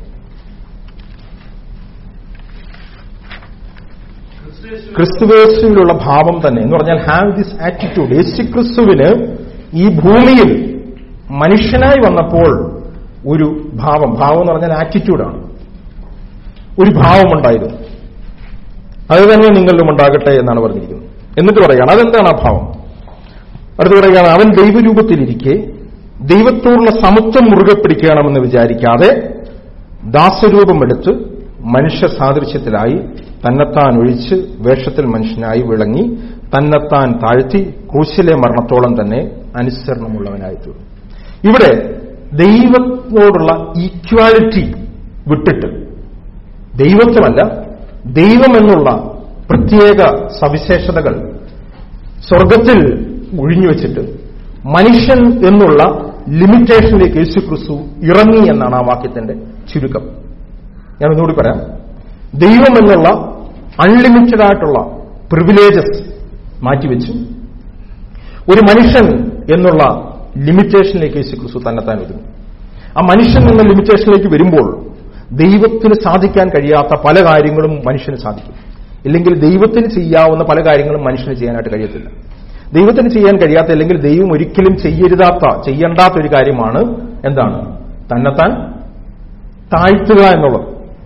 [SPEAKER 1] ക്രിസ്തുവേശുവിലുള്ള ഭാവം തന്നെ എന്ന് പറഞ്ഞാൽ ഹാവ് ദിസ് ആറ്റിറ്റ്യൂഡ് യേശുക്രിസ്തുവിന് ഈ ഭൂമിയിൽ മനുഷ്യനായി വന്നപ്പോൾ ഒരു ഭാവം ഭാവം എന്ന് പറഞ്ഞാൽ ആറ്റിറ്റ്യൂഡാണ് ഒരു ഭാവമുണ്ടായിരുന്നു അത് തന്നെ നിങ്ങളിലും ഉണ്ടാകട്ടെ എന്നാണ് പറഞ്ഞിരിക്കുന്നത് എന്നിട്ട് പറയുകയാണ് അതെന്താണ് ആ ഭാവം അടുത്ത് പറയുകയാണ് അവൻ ദൈവരൂപത്തിലിരിക്കെ ദൈവത്തോടുള്ള സമത്വം മുറുകെ പിടിക്കണമെന്ന് വിചാരിക്കാതെ ദാസരൂപമെടുത്ത് മനുഷ്യ സാദൃശ്യത്തിലായി തന്നെത്താൻ ഒഴിച്ച് വേഷത്തിൽ മനുഷ്യനായി വിളങ്ങി തന്നെത്താൻ താഴ്ത്തി ക്രൂശിലെ മരണത്തോളം തന്നെ അനുസരണമുള്ളവനായി തീർന്നു ഇവിടെ ദൈവത്തോടുള്ള ഈക്വാലിറ്റി വിട്ടിട്ട് ദൈവത്വമല്ല ദൈവമെന്നുള്ള പ്രത്യേക സവിശേഷതകൾ സ്വർഗത്തിൽ ഒഴിഞ്ഞുവെച്ചിട്ട് മനുഷ്യൻ എന്നുള്ള ലിമിറ്റേഷനിലേക്ക് യേശു ക്രിസ്തു ഇറങ്ങി എന്നാണ് ആ വാക്യത്തിന്റെ ചുരുക്കം ഞാൻ ഒന്നുകൂടി പറയാം ദൈവം എന്നുള്ള അൺലിമിറ്റഡ് ആയിട്ടുള്ള പ്രിവിലേജസ് മാറ്റിവെച്ചു ഒരു മനുഷ്യൻ എന്നുള്ള ലിമിറ്റേഷനിലേക്ക് യേശു ക്രിസ്തു തന്നെത്താൻ വരുന്നു ആ മനുഷ്യൻ എന്ന ലിമിറ്റേഷനിലേക്ക് വരുമ്പോൾ ദൈവത്തിന് സാധിക്കാൻ കഴിയാത്ത പല കാര്യങ്ങളും മനുഷ്യന് സാധിക്കും ഇല്ലെങ്കിൽ ദൈവത്തിന് ചെയ്യാവുന്ന പല കാര്യങ്ങളും മനുഷ്യന് ചെയ്യാനായിട്ട് കഴിയത്തില്ല ദൈവത്തിന് ചെയ്യാൻ കഴിയാത്ത അല്ലെങ്കിൽ ദൈവം ഒരിക്കലും ചെയ്യരുതാത്ത ചെയ്യേണ്ടാത്ത ഒരു കാര്യമാണ് എന്താണ് തന്നെത്താൻ താഴ്ത്തുക എന്നുള്ളത്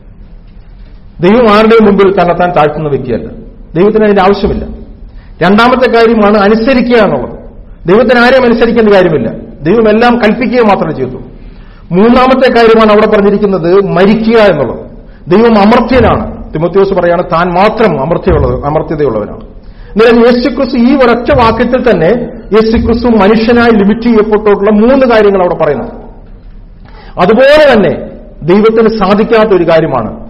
[SPEAKER 1] ദൈവം ആരുടെയും മുമ്പിൽ തന്നെത്താൻ താഴ്ത്തുന്ന വ്യക്തിയല്ല ദൈവത്തിന് അതിന്റെ ആവശ്യമില്ല രണ്ടാമത്തെ കാര്യമാണ് അനുസരിക്കുക എന്നുള്ളത് ദൈവത്തിന് ആരെയും അനുസരിക്കേണ്ട കാര്യമില്ല ദൈവം എല്ലാം കൽപ്പിക്കുക മാത്രമേ ചെയ്തു മൂന്നാമത്തെ കാര്യമാണ് അവിടെ പറഞ്ഞിരിക്കുന്നത് മരിക്കുക എന്നുള്ളത് ദൈവം അമർത്യനാണ് തിമോത്യോസ് പറയാണ് താൻ മാത്രം അമർത്യമുള്ളത് അമർത്യതയുള്ളവനാണ് എന്നാലും യേശുക്രിസ്തു ഈ ഒരൊറ്റ വാക്യത്തിൽ തന്നെ യേശുക്രിസ്തു മനുഷ്യനായി ലിമിറ്റ് ചെയ്യപ്പെട്ടിട്ടുള്ള മൂന്ന് കാര്യങ്ങൾ അവിടെ പറയുന്നു അതുപോലെ തന്നെ ദൈവത്തിന് സാധിക്കാത്ത ഒരു കാര്യമാണ്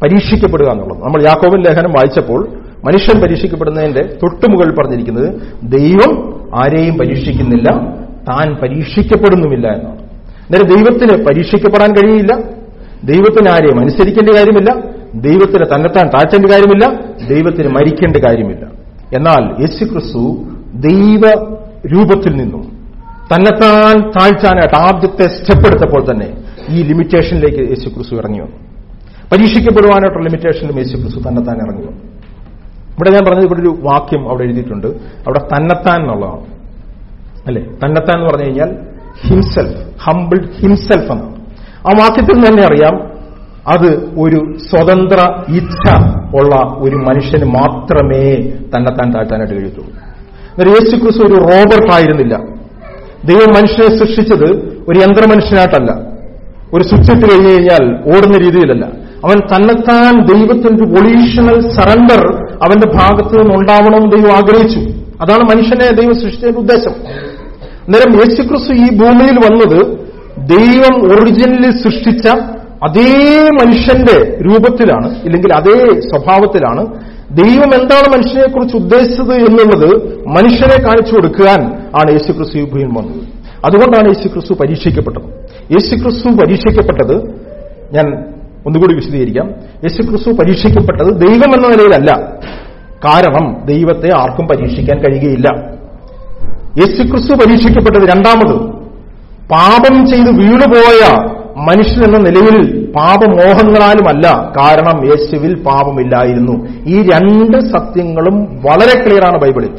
[SPEAKER 1] പരീക്ഷിക്കപ്പെടുക എന്നുള്ളത് നമ്മൾ യാക്കോബൻ ലേഖനം വായിച്ചപ്പോൾ മനുഷ്യൻ പരീക്ഷിക്കപ്പെടുന്നതിന്റെ തൊട്ടുമുകളിൽ പറഞ്ഞിരിക്കുന്നത് ദൈവം ആരെയും പരീക്ഷിക്കുന്നില്ല താൻ പരീക്ഷിക്കപ്പെടുന്നുമില്ല എന്നാണ് അന്നേരം ദൈവത്തിന് പരീക്ഷിക്കപ്പെടാൻ കഴിയില്ല ദൈവത്തിന് ആരെയും അനുസരിക്കേണ്ട കാര്യമില്ല ദൈവത്തിന് തന്നെത്താൻ താഴ്ത്തേണ്ട കാര്യമില്ല ദൈവത്തിന് മരിക്കേണ്ട കാര്യമില്ല എന്നാൽ യേശു ക്രിസ്തു ദൈവ രൂപത്തിൽ നിന്നും തന്നെത്താൻ താഴ്ത്താനായിട്ട് ആദ്യത്തെ സ്റ്റെപ്പ് എടുത്തപ്പോൾ തന്നെ ഈ ലിമിറ്റേഷനിലേക്ക് യേശു ക്രിസ്തു ഇറങ്ങി വന്നു പരീക്ഷിക്കപ്പെടുവാനായിട്ടുള്ള ലിമിറ്റേഷനിലും യേശു ക്രിസ്തു തന്നെത്താൻ ഇറങ്ങി വന്നു ഇവിടെ ഞാൻ പറഞ്ഞത് ഇവിടെ ഒരു വാക്യം അവിടെ എഴുതിയിട്ടുണ്ട് അവിടെ തന്നെത്താൻ എന്നുള്ളതാണ് അല്ലെ തന്നെത്താൻ എന്ന് പറഞ്ഞു കഴിഞ്ഞാൽ ഹിംസെൽഫ് ഹംബിൾ ഹിംസെൽഫ് എന്നാണ് ആ വാക്യത്തിൽ നിന്ന് തന്നെ അറിയാം അത് ഒരു സ്വതന്ത്ര ഇച്ഛ ഉള്ള ഒരു മനുഷ്യന് മാത്രമേ തന്നെത്താൻ താഴ്ത്താനായിട്ട് കഴിയത്തുള്ളൂ എന്നാൽ യേശു ക്രിസ്തു ഒരു റോബർട്ട് ആയിരുന്നില്ല ദൈവം മനുഷ്യനെ സൃഷ്ടിച്ചത് ഒരു യന്ത്രമനുഷ്യനായിട്ടല്ല ഒരു സ്വിച്ച് ഇട്ട് കഴിഞ്ഞു കഴിഞ്ഞാൽ ഓടുന്ന രീതിയിലല്ല അവൻ തന്നെത്താൻ ദൈവത്തിന്റെ വൊളീഷണൽ സറണ്ടർ അവന്റെ ഭാഗത്ത് നിന്ന് ഉണ്ടാവണമെന്ന് ദൈവം ആഗ്രഹിച്ചു അതാണ് മനുഷ്യനെ ദൈവം സൃഷ്ടിച്ചതിന്റെ ഉദ്ദേശം അന്നേരം യേശുക്രിസ്തു ഈ ഭൂമിയിൽ വന്നത് ദൈവം ഒറിജിനലി സൃഷ്ടിച്ച അതേ മനുഷ്യന്റെ രൂപത്തിലാണ് ഇല്ലെങ്കിൽ അതേ സ്വഭാവത്തിലാണ് ദൈവം എന്താണ് മനുഷ്യനെക്കുറിച്ച് ഉദ്ദേശിച്ചത് എന്നുള്ളത് മനുഷ്യനെ കാണിച്ചു കൊടുക്കാൻ ആണ് യേശുക്രിസ്തു ഈ ഭൂമിയിൽ വന്നത് അതുകൊണ്ടാണ് യേശുക്രിസ്തു പരീക്ഷിക്കപ്പെട്ടത് യേശുക്രിസ്തു പരീക്ഷിക്കപ്പെട്ടത് ഞാൻ ഒന്നുകൂടി വിശദീകരിക്കാം യേശുക്രിസ്തു പരീക്ഷിക്കപ്പെട്ടത് ദൈവം എന്ന നിലയിലല്ല കാരണം ദൈവത്തെ ആർക്കും പരീക്ഷിക്കാൻ കഴിയുകയില്ല യേശുക്രിസ്തു പരീക്ഷിക്കപ്പെട്ടത് രണ്ടാമത് പാപം ചെയ്ത് വീണുപോയ മനുഷ്യൻ എന്ന നിലയിൽ പാപമോഹങ്ങളാലുമല്ല കാരണം യേശുവിൽ പാപമില്ലായിരുന്നു ഈ രണ്ട് സത്യങ്ങളും വളരെ ക്ലിയറാണ് ബൈബിളിൽ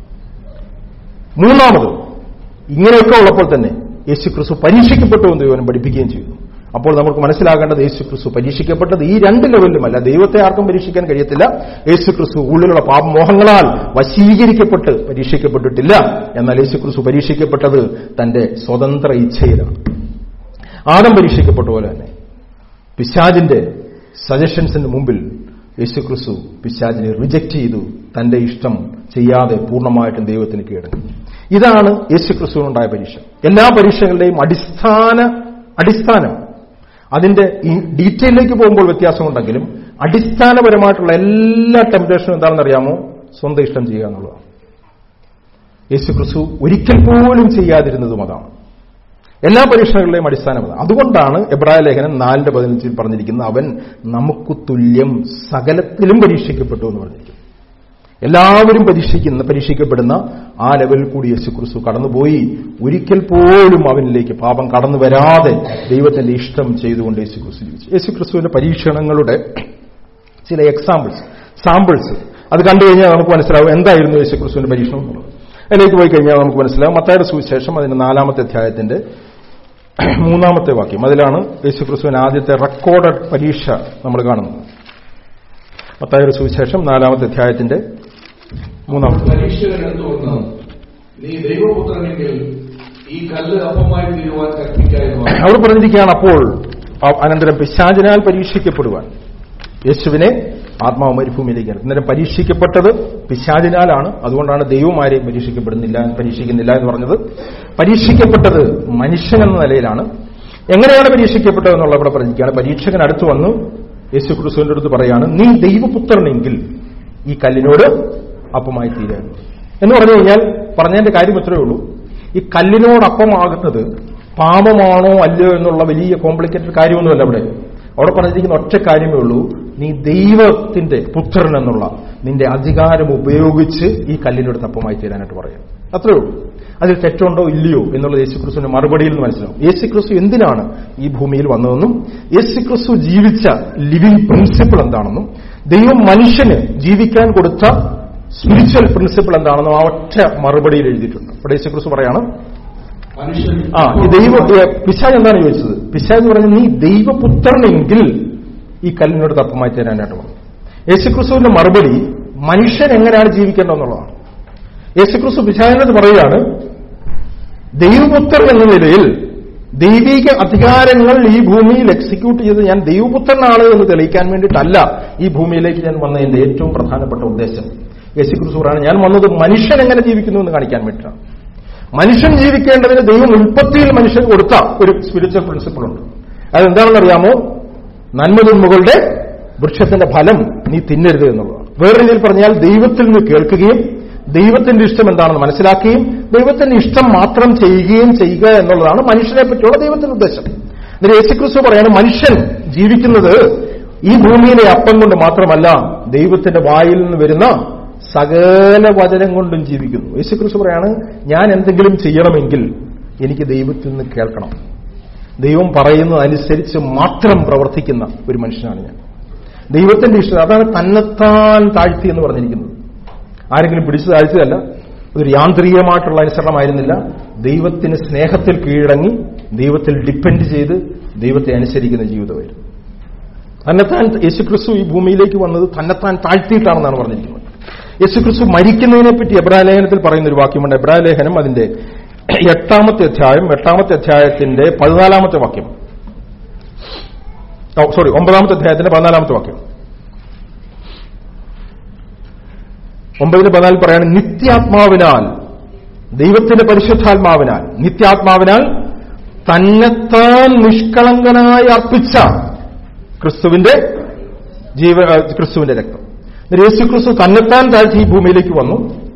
[SPEAKER 1] മൂന്നാമത് ഇങ്ങനെയൊക്കെ ഉള്ളപ്പോൾ തന്നെ യേശുക്രിസ്തു പരീക്ഷിക്കപ്പെട്ടു എന്ന് ദൈവം പഠിപ്പിക്കുകയും ചെയ്തു അപ്പോൾ നമുക്ക് മനസ്സിലാകേണ്ടത് യേശുക്രിസ്തു പരീക്ഷിക്കപ്പെട്ടത് ഈ രണ്ട് ലെവലിലുമല്ല ദൈവത്തെ ആർക്കും പരീക്ഷിക്കാൻ കഴിയത്തില്ല യേശുക്രിസ്തു ഉള്ളിലുള്ള പാപമോഹങ്ങളാൽ വശീകരിക്കപ്പെട്ട് പരീക്ഷിക്കപ്പെട്ടിട്ടില്ല എന്നാൽ യേശുക്രിസ്തു പരീക്ഷിക്കപ്പെട്ടത് തന്റെ സ്വതന്ത്ര ഇച്ഛയിലാണ് ആദം പരീക്ഷിക്കപ്പെട്ട പോലെ തന്നെ പിശാജിന്റെ സജഷൻസിന് മുമ്പിൽ യേശുക്രിസ്തു പിശാജിനെ റിജക്ട് ചെയ്തു തന്റെ ഇഷ്ടം ചെയ്യാതെ പൂർണ്ണമായിട്ടും ദൈവത്തിന് കീഴടങ്ങി ഇതാണ് യേശുക്രിസ്തുവിനുണ്ടായ പരീക്ഷ എല്ലാ പരീക്ഷകളുടെയും അടിസ്ഥാന അടിസ്ഥാനം അതിന്റെ ഈ ഡീറ്റെയിലേക്ക് പോകുമ്പോൾ വ്യത്യാസമുണ്ടെങ്കിലും അടിസ്ഥാനപരമായിട്ടുള്ള എല്ലാ ടെംപ്ടേഷനും എന്താണെന്ന് അറിയാമോ സ്വന്തം ഇഷ്ടം ചെയ്യുക എന്നുള്ളതാണ് യേശുക്രിസ്തു ഒരിക്കൽ പോലും ചെയ്യാതിരുന്നതും അതാണ് എല്ലാ പരീക്ഷകളുടെയും അടിസ്ഥാനം അതാണ് അതുകൊണ്ടാണ് എബ്രായ ലേഖനം നാലിന്റെ പതിനഞ്ചിൽ പറഞ്ഞിരിക്കുന്നത് അവൻ നമുക്ക് തുല്യം സകലത്തിലും പരീക്ഷിക്കപ്പെട്ടു എന്ന് പറഞ്ഞിരിക്കുന്നു എല്ലാവരും പരീക്ഷിക്കുന്ന പരീക്ഷിക്കപ്പെടുന്ന ആ ലെവലിൽ കൂടി യേശുക്രിസ്തു കടന്നുപോയി ഒരിക്കൽ പോലും അവനിലേക്ക് പാപം കടന്നു വരാതെ ദൈവത്തിന്റെ ഇഷ്ടം ചെയ്തുകൊണ്ട് യേശുക്രിസ്തു ജീവിച്ചു യേശുക്രിസ്തുവിന്റെ പരീക്ഷണങ്ങളുടെ ചില എക്സാമ്പിൾസ് സാമ്പിൾസ് അത് കണ്ടു കഴിഞ്ഞാൽ നമുക്ക് മനസ്സിലാവും എന്തായിരുന്നു യേശുക്രിസ്തുവിന്റെ പരീക്ഷണം എന്നുള്ളത് അതിലേക്ക് പോയി കഴിഞ്ഞാൽ നമുക്ക് മനസ്സിലാവും മത്തായുടെ സുവിശേഷം അതിന്റെ നാലാമത്തെ അധ്യായത്തിന്റെ മൂന്നാമത്തെ വാക്യം അതിലാണ് യേശുക്രിസ്തുവിന് ആദ്യത്തെ റെക്കോർഡഡ് പരീക്ഷ നമ്മൾ കാണുന്നത് മത്തായുടെ സുവിശേഷം നാലാമത്തെ അധ്യായത്തിന്റെ മൂന്നാമത്തെ
[SPEAKER 2] പരീക്ഷകരെടുത്തുകൊണ്ട് നീ ദൈവപുത്രനെങ്കിൽ ഈ കല്ല് അപ്പമായി തീരുവാൻ കൽപ്പിക്കായിരുന്നു
[SPEAKER 1] അവർ പറഞ്ഞിരിക്കുകയാണ് അപ്പോൾ അ- അനന്തരം പിശാചിനാൽ പരീക്ഷിക്കപ്പെടുവാൻ യേശുവിനെ ആത്മാവ് മരുഭൂമിയിലേക്ക് ഇറക്കി. അന്നേരം പരീക്ഷിക്കപ്പെട്ടത് പിശാചിനാലാണ് അതുകൊണ്ടാണ് ദൈവം ആരെയും പരീക്ഷിക്കപ്പെടുന്നില്ല പരീക്ഷിക്കുന്നില്ല എന്ന് പറഞ്ഞത് പരീക്ഷിക്കപ്പെട്ടത് മനുഷ്യൻ എന്ന നിലയിലാണ് എങ്ങനെയാണ് പരീക്ഷിക്കപ്പെട്ടത് എന്നുള്ള ഇവിടെ പറഞ്ഞിരിക്കുകയാണ് പരീക്ഷകൻ അടുത്ത് വന്നു യേശു ക്രിസ്തുവിന്റെ അടുത്ത് പറയാണ് നീ ദൈവപുത്രനെങ്കിൽ ഈ കല്ലിനോട് അപ്പമായി തീരുക എന്ന് പറഞ്ഞു കഴിഞ്ഞാൽ പറഞ്ഞതിന്റെ കാര്യം ഇത്രയേ ഉള്ളൂ ഈ കല്ലിനോടപ്പമാകുന്നത് പാപമാണോ അല്ലയോ എന്നുള്ള വലിയ കോംപ്ലിക്കേറ്റഡ് കാര്യമൊന്നുമല്ല അവിടെ അവിടെ പറഞ്ഞിരിക്കുന്ന ഒറ്റ കാര്യമേ ഉള്ളൂ നീ ദൈവത്തിന്റെ പുത്രൻ എന്നുള്ള നിന്റെ അധികാരം ഉപയോഗിച്ച് ഈ കല്ലിനോട് അപ്പമായി തീരാനായിട്ട് പറയാം അത്രേ ഉള്ളൂ അതിൽ തെറ്റുണ്ടോ ഇല്ലയോ എന്നുള്ളത് യേശുക്രിസ്തുവിന്റെ മറുപടിയിൽ നിന്ന് മനസ്സിലാവും യേശുക്രിസ്തു എന്തിനാണ് ഈ ഭൂമിയിൽ വന്നതെന്നും യേശുക്രിസ്തു ജീവിച്ച ലിവിംഗ് പ്രിൻസിപ്പിൾ എന്താണെന്നും ദൈവം മനുഷ്യന് ജീവിക്കാൻ കൊടുത്ത സ്പിരിച്വൽ പ്രിൻസിപ്പിൾ എന്താണെന്നും ആ ഒറ്റ മറുപടിയിൽ എഴുതിയിട്ടുണ്ട് അവിടെ യേശുക്രിസ്തു പറയാണ്
[SPEAKER 2] മനുഷ്യൻ
[SPEAKER 1] ആ ഈ ദൈവ ഏ, പിശാജ് എന്താണ് ചോദിച്ചത് പിശാജ് പറഞ്ഞു നീ ദൈവപുത്രനെങ്കിൽ ഈ കല്ലിനോട് തപ്പമായി തരാനായിട്ട് പറഞ്ഞു യേശുക്രിസ്തുവിന്റെ മറുപടി മനുഷ്യൻ എങ്ങനെയാണ് ജീവിക്കേണ്ടതെന്നുള്ളതാണ് യേശുക്രിസ്തു പിശാചിനോട് പറയുകയാണ് ദൈവപുത്രൻ എന്ന നിലയിൽ ദൈവിക അധികാരങ്ങൾ ഈ ഭൂമിയിൽ എക്സിക്യൂട്ട് ചെയ്ത് ഞാൻ ദൈവപുത്രനാണ് എന്ന് തെളിയിക്കാൻ വേണ്ടിയിട്ടല്ല ഈ ഭൂമിയിലേക്ക് ഞാൻ വന്നതിന്റെ ഏറ്റവും പ്രധാനപ്പെട്ട ഉദ്ദേശം യേശുക്രിസ്തു പറയാണ് ഞാൻ വന്നത് മനുഷ്യൻ എങ്ങനെ ജീവിക്കുന്നു എന്ന് കാണിക്കാൻ വേണ്ടിയിട്ടാണ് മനുഷ്യൻ ജീവിക്കേണ്ടതിന് ദൈവം ഉൽപ്പത്തിയിൽ മനുഷ്യൻ കൊടുത്ത ഒരു സ്പിരിച്വൽ പ്രിൻസിപ്പിൾ ഉണ്ട് അതെന്താണെന്ന് അറിയാമോ നന്മതിന്മകളുടെ വൃക്ഷത്തിന്റെ ഫലം നീ തിന്നരുത് എന്നുള്ളതാണ് വേറെ രീതിയിൽ പറഞ്ഞാൽ ദൈവത്തിൽ നിന്ന് കേൾക്കുകയും ദൈവത്തിന്റെ ഇഷ്ടം എന്താണെന്ന് മനസ്സിലാക്കുകയും ദൈവത്തിന്റെ ഇഷ്ടം മാത്രം ചെയ്യുകയും ചെയ്യുക എന്നുള്ളതാണ് മനുഷ്യനെ പറ്റിയുള്ള ദൈവത്തിന്റെ ഉദ്ദേശം എന്നിട്ട് യേശുക്രിസ്തു പറയാണ് മനുഷ്യൻ ജീവിക്കുന്നത് ഈ ഭൂമിയിലെ അപ്പം കൊണ്ട് മാത്രമല്ല ദൈവത്തിന്റെ വായിൽ നിന്ന് വരുന്ന സകല വചനം കൊണ്ടും ജീവിക്കുന്നു യേശുക്രിസ്തു പറയാണ് ഞാൻ എന്തെങ്കിലും ചെയ്യണമെങ്കിൽ എനിക്ക് ദൈവത്തിൽ നിന്ന് കേൾക്കണം ദൈവം പറയുന്നത് അനുസരിച്ച് മാത്രം പ്രവർത്തിക്കുന്ന ഒരു മനുഷ്യനാണ് ഞാൻ ദൈവത്തിന്റെ ഇഷ്ടം അതാണ് തന്നെത്താൻ താഴ്ത്തി എന്ന് പറഞ്ഞിരിക്കുന്നത് ആരെങ്കിലും പിടിച്ചു താഴ്ത്തിയതല്ല ഒരു യാന്ത്രികമായിട്ടുള്ള അനുസരണമായിരുന്നില്ല ദൈവത്തിന് സ്നേഹത്തിൽ കീഴടങ്ങി ദൈവത്തിൽ ഡിപ്പെൻഡ് ചെയ്ത് ദൈവത്തെ അനുസരിക്കുന്ന ജീവിതമായിരുന്നു തന്നെത്താൻ യേശുക്രിസ്തു ഈ ഭൂമിയിലേക്ക് വന്നത് തന്നെത്താൻ താഴ്ത്തിയിട്ടാണെന്നാണ് പറഞ്ഞിരിക്കുന്നത് യേശുക്രിസ്തു മരിക്കുന്നതിനെ പറ്റി എബ്രായ ലേഖനത്തിൽ പറയുന്ന ഒരു വാക്യമുണ്ട് എബ്രായ ലേഖനം അതിന്റെ എട്ടാമത്തെ അധ്യായം എട്ടാമത്തെ അധ്യായത്തിന്റെ പതിനാലാമത്തെ വാക്യം സോറി ഒമ്പതാമത്തെ അധ്യായത്തിന്റെ പതിനാലാമത്തെ വാക്യം ഒമ്പതിന് പതിനാലിൽ പറയാണ് നിത്യാത്മാവിനാൽ ദൈവത്തിന്റെ പരിശുദ്ധാത്മാവിനാൽ നിത്യാത്മാവിനാൽ തന്നെത്താൻ നിഷ്കളങ്കനായി അർപ്പിച്ച ക്രിസ്തുവിന്റെ ജീവ ആ, ക്രിസ്തുവിന്റെ രക്തം എന്നിട്ട് യേശു ക്രിസ്തു തന്നെത്താൻ താഴ്ത്തി ഈ ഭൂമിയിലേക്ക് വന്നു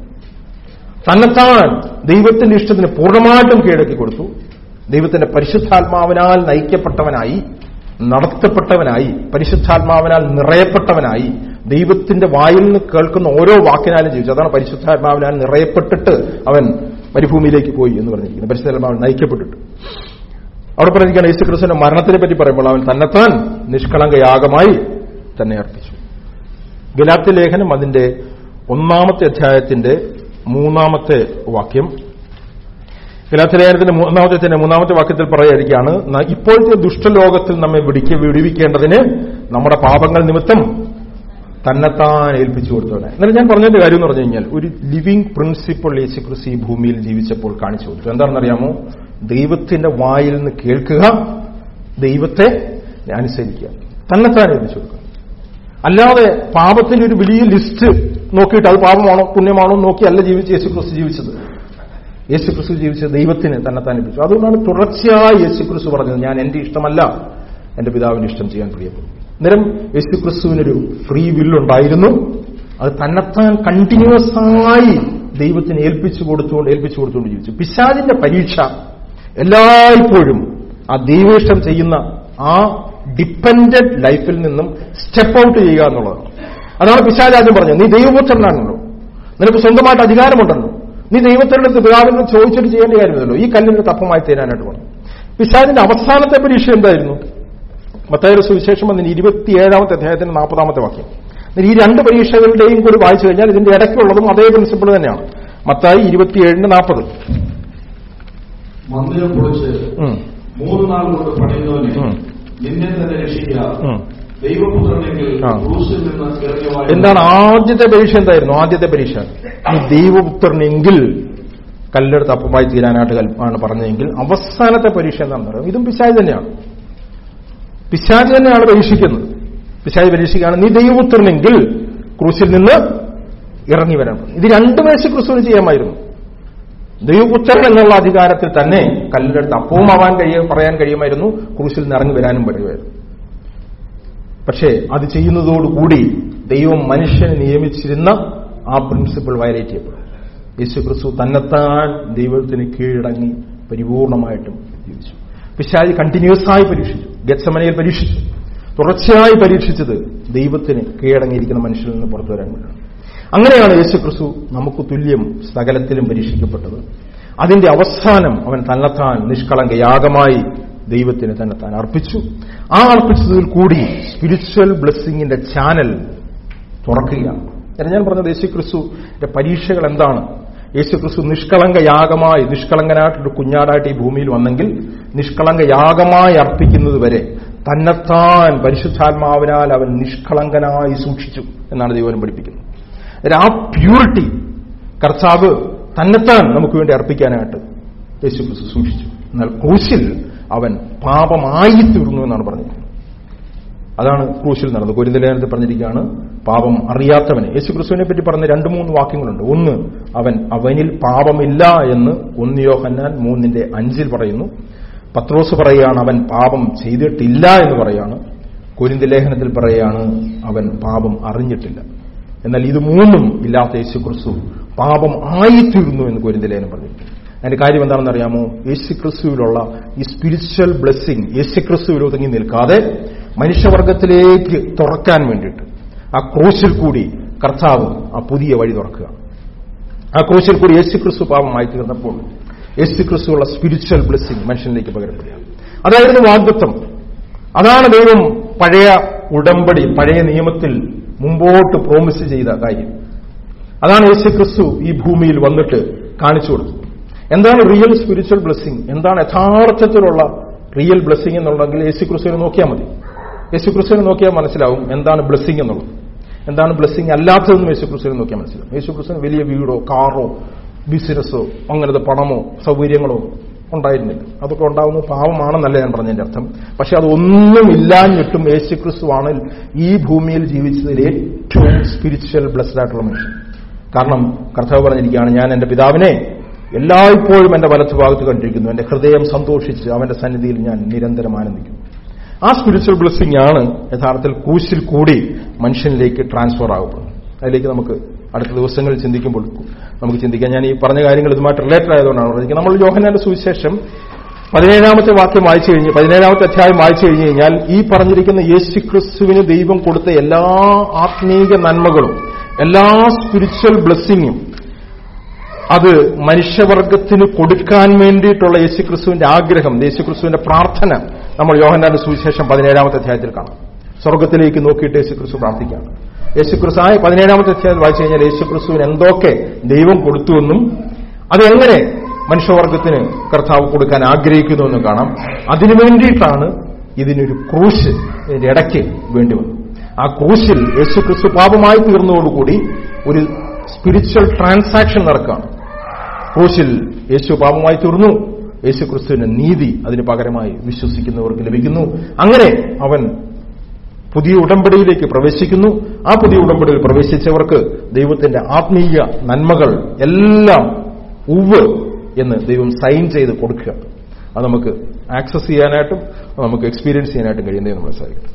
[SPEAKER 1] തന്നെത്താൻ ദൈവത്തിന്റെ ഇഷ്ടത്തിന് പൂർണ്ണമായിട്ടും കീഴടക്കി കൊടുത്തു ദൈവത്തിന്റെ പരിശുദ്ധാത്മാവിനാൽ നയിക്കപ്പെട്ടവനായി നടത്തപ്പെട്ടവനായി പരിശുദ്ധാത്മാവിനാൽ നിറയപ്പെട്ടവനായി ദൈവത്തിന്റെ വായിൽ നിന്ന് കേൾക്കുന്ന ഓരോ വാക്കിനാലും ജീവിച്ചു അതാണ് പരിശുദ്ധാത്മാവിനാൽ നിറയപ്പെട്ടിട്ട് അവൻ മരുഭൂമിയിലേക്ക് പോയി എന്ന് പറഞ്ഞിരിക്കുന്നത് പരിശുദ്ധാത്മാവിൽ നയിക്കപ്പെട്ടിട്ട് അവിടെ പറഞ്ഞിരിക്കുകയാണ് യേശു ക്രിസ്തുവിന്റെ മരണത്തിനെ പറ്റി പറയുമ്പോൾ അവൻ തന്നെത്താൻ നിഷ്കളങ്ക യാഗമായി തന്നെ അർപ്പിച്ചു ഗലാത്യ ലേഖനം അതിന്റെ ഒന്നാമത്തെ അധ്യായത്തിന്റെ മൂന്നാമത്തെ വാക്യം ഗലാത്യ ലേഖനത്തിന്റെ മൂന്നാമത്തെ അധ്യായത്തിന്റെ മൂന്നാമത്തെ വാക്യത്തിൽ പറയുകയാണ് "ന- ഇപ്പോഴത്തെ ദുഷ്ടലോകത്തിൽ നമ്മെ വിടിക്ക വിടുവിക്കേണ്ടതിന് നമ്മുടെ പാപങ്ങൾ നിമിത്തം തന്നെത്താൻ ഏൽപ്പിച്ചു കൊടുത്തവനെ എന്നാലും ഞാൻ പറഞ്ഞതിന്റെ കാര്യം എന്ന് പറഞ്ഞു കഴിഞ്ഞാൽ ഒരു ലിവിംഗ് പ്രിൻസിപ്പിൾ യേശുക്രിസ്തു ഈ ഭൂമിയിൽ ജീവിച്ചപ്പോൾ കാണിച്ചു കൊടുത്തു എന്താണെന്നറിയാമോ ദൈവത്തിന്റെ വായിൽ നിന്ന് കേൾക്കുക ദൈവത്തെ അനുസരിക്കുക തന്നെത്താൻ ഏൽപ്പിച്ചു കൊടുക്കുക അല്ലാതെ പാപത്തിന്റെ ഒരു വലിയ ലിസ്റ്റ് നോക്കിയിട്ട് അത് പാപമാണോ പുണ്യമാണോ എന്ന് നോക്കി അല്ല ജീവിച്ച് യേശുക്രിസ്തു ജീവിച്ചത് യേശുക്രിസ്തു ജീവിച്ചത് ദൈവത്തിന് തന്നെത്താൻ ഏൽപ്പിച്ചു അതുകൊണ്ടാണ് തുടർച്ചയായി യേശുക്രിസ്തു പറഞ്ഞത് ഞാൻ എന്റെ ഇഷ്ടമല്ല എന്റെ പിതാവിന്റെ ഇഷ്ടം ചെയ്യാൻ പ്രിയപ്പെടും അന്നേരം യേശുക്രിസ്തുവിനൊരു ഫ്രീ വില്ലുണ്ടായിരുന്നു അത് തന്നെത്താൻ കണ്ടിന്യൂസ് ആയി ദൈവത്തിന് ഏൽപ്പിച്ചു കൊടുത്തുകൊണ്ട് ഏൽപ്പിച്ചു കൊടുത്തുകൊണ്ട് ജീവിച്ചു പിശാചിന്റെ പരീക്ഷ എല്ലായ്പ്പോഴും ആ ദൈവേഷ്ടം ചെയ്യുന്ന ആ ഡിപ്പെൻഡന്റ് ലൈഫിൽ നിന്നും സ്റ്റെപ്പ് ഔട്ട് ചെയ്യുക എന്നുള്ളതാണ് അതാണ് പിശാചാദ്യം പറഞ്ഞത് നീ ദൈവപുത്രനാണല്ലോ നിനക്ക് സ്വന്തമായിട്ട് അധികാരമുണ്ടല്ലോ നീ ദൈവത്തിന്റെ അടുത്ത് പിതാവിന് ചോദിച്ചിട്ട് ചെയ്യേണ്ട കാര്യമില്ലല്ലോ ഈ കല്ലിന് തപ്പമായി തീരാനായിട്ട് പറഞ്ഞു പിശാചിന്റെ അവസാനത്തെ പരീക്ഷ എന്തായിരുന്നു മത്തായുടെ സുവിശേഷം അതിന് ഇരുപത്തിയേഴാമത്തെ അധ്യായത്തിന്റെ നാൽപ്പതാമത്തെ വാക്യം എന്നിട്ട് ഈ രണ്ട് പരീക്ഷകളുടെയും കൂടി വായിച്ചു കഴിഞ്ഞാൽ ഇതിന്റെ ഇടയ്ക്കുള്ളതും അതേ പ്രിൻസിപ്പിൾ തന്നെയാണ് മത്തായി ഇരുപത്തിയേഴിന് നാൽപ്പത്
[SPEAKER 2] മന്ദിരം പൊളിച്ച് മൂന്ന് നാൾ കൊണ്ട് പണിയുന്നവനെ
[SPEAKER 1] ഉം.
[SPEAKER 2] നിന്നെ തന്നെ രക്ഷിക്കുക
[SPEAKER 1] ഉം.
[SPEAKER 2] ദൈവപുത്രനെങ്കിൽ
[SPEAKER 1] ആ.
[SPEAKER 2] ക്രൂസിൽ നിന്ന് ഇറങ്ങി വാ
[SPEAKER 1] എന്താണ് ആദ്യത്തെ പരീക്ഷ എന്തായിരുന്നു ആദ്യത്തെ പരീക്ഷ നീ ദൈവപുത്രനെങ്കിൽ കല്ലെടുത്ത് അപ്പമായി തീരാനായിട്ട് കൽ- ആണ് പറഞ്ഞതെങ്കിൽ അവസാനത്തെ പരീക്ഷ എന്താണെന്ന് പറയുന്നത് ഇതും പിശാജ് തന്നെയാണ് പിശാജ് തന്നെയാണ് പരീക്ഷിക്കുന്നത് പിശാജ് പരീക്ഷിക്കുകയാണ് നീ ദൈവപുത്രനെങ്കിൽ ക്രൂശിൽ നിന്ന് ഇറങ്ങി വരാൻ പറഞ്ഞു. ഇത് രണ്ടും യേശു ക്രിസ്തുവിന് ചെയ്യാമായിരുന്നു ദൈവപുത്രൻ എന്നുള്ള അധികാരത്തിൽ തന്നെ കല്ലെടുത്ത് അപ്പവും ആവാൻ കഴിയ പറയാൻ കഴിയുമായിരുന്നു ക്രൂശിൽ നിന്ന് ഇറങ്ങി വരാനും കഴിയുമായിരുന്നു പക്ഷേ അത് ചെയ്യുന്നതോടുകൂടി ദൈവം മനുഷ്യനെ നിയമിച്ചിരുന്ന ആ പ്രിൻസിപ്പിൾ വയലേറ്റ് ചെയ്യപ്പെടും യേശു ക്രിസ്തു തന്നെത്താൻ ദൈവത്തിന് കീഴടങ്ങി പരിപൂർണമായിട്ടും ജീവിച്ചു പിശാജ് കണ്ടിന്യൂസ് ആയി പരീക്ഷിച്ചു ഗത്സമനയിൽ പരീക്ഷിച്ചു തുടർച്ചയായി പരീക്ഷിച്ചത് ദൈവത്തിന് കീഴടങ്ങിയിരിക്കുന്ന മനുഷ്യരിൽ നിന്ന് പുറത്തു വരാൻ വേണ്ടിയാണ് അങ്ങനെയാണ് യേശു ക്രിസ്തു നമുക്ക് തുല്യം സകലത്തിലും പരീക്ഷിക്കപ്പെട്ടത് അതിന്റെ അവസാനം അവൻ തന്നെത്താൻ നിഷ്കളങ്ക യാഗമായി ദൈവത്തിന് തന്നെത്താൻ അർപ്പിച്ചു ആ അർപ്പിച്ചതിൽ കൂടി സ്പിരിച്വൽ ബ്ലെസ്സിങ്ങിന്റെ ചാനൽ തുറക്കുകയാണ് ഞാൻ ഞാൻ പറഞ്ഞത് യേശു ക്രിസ്തുവിന്റെ പരീക്ഷകൾ എന്താണ് യേശു ക്രിസ്തു നിഷ്കളങ്ക യാഗമായി നിഷ്കളങ്കനായിട്ടൊരു കുഞ്ഞാടായിട്ട് ഈ ഭൂമിയിൽ വന്നെങ്കിൽ നിഷ്കളങ്ക യാഗമായി അർപ്പിക്കുന്നത് വരെ തന്നെത്താൻ പരിശുദ്ധാത്മാവിനാൽ അവൻ നിഷ്കളങ്കനായി സൂക്ഷിച്ചു എന്നാണ് ദൈവം പഠിപ്പിക്കുന്നത് അതായത് ആ പ്യൂരിറ്റി കർത്താവ് തന്നെത്താൻ നമുക്ക് വേണ്ടി അർപ്പിക്കാനായിട്ട് യേശു ക്രിസ്തു സൂക്ഷിച്ചു എന്നാൽ ക്രൂശിൽ അവൻ പാപമായി തീർന്നു എന്നാണ് പറഞ്ഞത് അതാണ് ക്രൂശിൽ നടന്നത് കുരുന്തലേഖനത്തിൽ പറഞ്ഞിരിക്കുകയാണ് പാപം അറിയാത്തവനെ യേശു ക്രിസ്തുവിനെ പറ്റി പറഞ്ഞ രണ്ട് മൂന്ന് വാക്യങ്ങളുണ്ട് ഒന്ന് അവൻ അവനിൽ പാപമില്ല എന്ന് ഒന്ന് യോഹന്നാൻ മൂന്നിന്റെ അഞ്ചിൽ പറയുന്നു പത്രോസ് പറയുകയാണ് അവൻ പാപം ചെയ്തിട്ടില്ല എന്ന് പറയാണ് കുരിന്തി ലേഖനത്തിൽ പറയുകയാണ് അവൻ പാപം അറിഞ്ഞിട്ടില്ല എന്നാൽ ഇത് മൂന്നും ഇല്ലാത്ത യേശു ക്രിസ്തു പാപം ആയിത്തീർന്നു എന്ന് കുരിന്തി ലേഖനം പറഞ്ഞു അതിന്റെ കാര്യം എന്താണെന്ന് അറിയാമോ യേശു ക്രിസ്തുവിലുള്ള ഈ സ്പിരിച്വൽ ബ്ലെസ്സിങ് യേശു ക്രിസ്തുവിൽ ഒതുങ്ങി നിൽക്കാതെ മനുഷ്യവർഗത്തിലേക്ക് തുറക്കാൻ വേണ്ടിയിട്ട് ആ ക്രൂശിൽ കൂടി കർത്താവ് ആ പുതിയ വഴി തുറക്കുക ആ ക്രൂശിൽ കൂടി യേശു ക്രിസ്തു പാപമായി തീർന്നപ്പോൾ യേശു ക്രിസ്തുള്ള സ്പിരിച്വൽ ബ്ലെസ്സിങ് മനുഷ്യനിലേക്ക് പകരപ്പെടുക അതായിരുന്നു വാഗ്ദത്വം അതാണ് ദൈവം പഴയ ഉടമ്പടി പഴയ നിയമത്തിൽ മുമ്പോട്ട് പ്രോമിസ് ചെയ്ത കാര്യം അതാണ് യേശു ക്രിസ്തു ഈ ഭൂമിയിൽ വന്നിട്ട് കാണിച്ചു കൊടുത്തത് എന്താണ് റിയൽ സ്പിരിച്വൽ ബ്ലെസ്സിങ് എന്താണ് യഥാർത്ഥത്തിലുള്ള റിയൽ ബ്ലെസ്സിങ് എന്നുണ്ടെങ്കിൽ യേശു ക്രിസ്തുവിനെ നോക്കിയാൽ മതി യേശു ക്രിസ്തുവിനെ നോക്കിയാൽ മനസ്സിലാവും എന്താണ് ബ്ലെസ്സിങ് എന്നുള്ളത് എന്താണ് ബ്ലെസ്സിങ് അല്ലാത്തതെന്നും യേശു ക്രിസ്തുവിനെ നോക്കിയാൽ മനസ്സിലാവും യേശു ക്രിസ്തുവിന് വലിയ വീടോ കാറോ ബിസിനസ്സോ അങ്ങനത്തെ പണമോ സൗകര്യങ്ങളോ ഉണ്ടായിരുന്നില്ല അതൊക്കെ ഉണ്ടാവുന്നത് പാവമാണെന്നല്ല ഞാൻ പറഞ്ഞതിന്റെ അർത്ഥം പക്ഷെ അതൊന്നും ഇല്ലാഞ്ഞിട്ടും യേശു ക്രിസ്തുവാണ് ഈ ഭൂമിയിൽ ജീവിച്ചതിൽ ഏറ്റവും സ്പിരിച്വൽ ബ്ലസ്ഡ് ആയിട്ടുള്ള മനുഷ്യൻ കാരണം കർത്താവ് പറഞ്ഞിരിക്കുകയാണ് ഞാൻ എന്റെ പിതാവിനെ എല്ലായ്പ്പോഴും എന്റെ വലത്ത് ഭാഗത്ത് കണ്ടിരിക്കുന്നു എന്റെ ഹൃദയം സന്തോഷിച്ച് അവന്റെ സന്നിധിയിൽ ഞാൻ നിരന്തരം ആനന്ദിക്കുന്നു ആ സ്പിരിച്വൽ ബ്ലെസ്സിംഗ് ആണ് യഥാർത്ഥത്തിൽ ക്രൂശിൽ കൂടി മനുഷ്യനിലേക്ക് ട്രാൻസ്ഫർ ആകുന്നത് അതിലേക്ക് നമുക്ക് അടുത്ത ദിവസങ്ങളിൽ ചിന്തിക്കുമ്പോൾ നമുക്ക് ചിന്തിക്കാം ഞാൻ ഈ പറഞ്ഞ കാര്യങ്ങൾ ഇതുമായിട്ട് റിലേറ്റഡ് ആയതുകൊണ്ടാണ് പറഞ്ഞത് നമ്മൾ യോഹനാന്റെ സുവിശേഷം പതിനേഴാമത്തെ വാക്യം വായിച്ചു കഴിഞ്ഞ് പതിനേഴാമത്തെ അധ്യായം വായിച്ചു കഴിഞ്ഞു കഴിഞ്ഞാൽ ഈ പറഞ്ഞിരിക്കുന്ന യേശു ക്രിസ്തുവിന് ദൈവം കൊടുത്ത എല്ലാ ആത്മീക നന്മകളും എല്ലാ സ്പിരിച്വൽ ബ്ലെസ്സിങ്ങും അത് മനുഷ്യവർഗത്തിന് കൊടുക്കാൻ വേണ്ടിയിട്ടുള്ള യേശുക്രിസ്തുവിന്റെ ആഗ്രഹം യേശുക്രിസ്തുവിന്റെ പ്രാർത്ഥന നമ്മൾ യോഹന്നാന്റെ സുവിശേഷം പതിനേഴാമത്തെ അധ്യായത്തിൽ കാണാം സ്വർഗത്തിലേക്ക് നോക്കിയിട്ട് യേശുക്രിസ്തു പ്രാർത്ഥിക്കുകയാണ് യേശുക്രിസ്തു ആ പതിനേഴാമത്തെ അധ്യായം വായിച്ചു കഴിഞ്ഞാൽ യേശുക്രിസ്തുവിന് എന്തൊക്കെ ദൈവം കൊടുത്തുവെന്നും അതെങ്ങനെ മനുഷ്യവർഗത്തിന് കർത്താവ് കൊടുക്കാൻ ആഗ്രഹിക്കുന്നു എന്നും കാണാം അതിനു വേണ്ടിയിട്ടാണ് ഇതിനൊരു ക്രൂശ് ഇതിന്റെ ഇടയ്ക്ക് വേണ്ടി വന്നത് ആ ക്രൂശിൽ യേശുക്രിസ്തു പാപമായി തീർന്നതോടുകൂടി ഒരു സ്പിരിച്വൽ ട്രാൻസാക്ഷൻ നടക്കുകയാണ് ക്രൂശിൽ യേശു പാപമായി തീർന്നു യേശു ക്രിസ്തുവിന്റെ നീതി അതിന് പകരമായി വിശ്വസിക്കുന്നവർക്ക് ലഭിക്കുന്നു അങ്ങനെ അവൻ പുതിയ ഉടമ്പടിയിലേക്ക് പ്രവേശിക്കുന്നു ആ പുതിയ ഉടമ്പടിയിൽ പ്രവേശിച്ചവർക്ക് ദൈവത്തിന്റെ ആത്മീയ നന്മകൾ എല്ലാം ഉവ് എന്ന് ദൈവം സൈൻ ചെയ്ത് കൊടുക്കുക അത് നമുക്ക് ആക്സസ് ചെയ്യാനായിട്ടും നമുക്ക് എക്സ്പീരിയൻസ് ചെയ്യാനായിട്ടും കഴിയുന്നതെന്ന് നമ്മൾ സാധിക്കും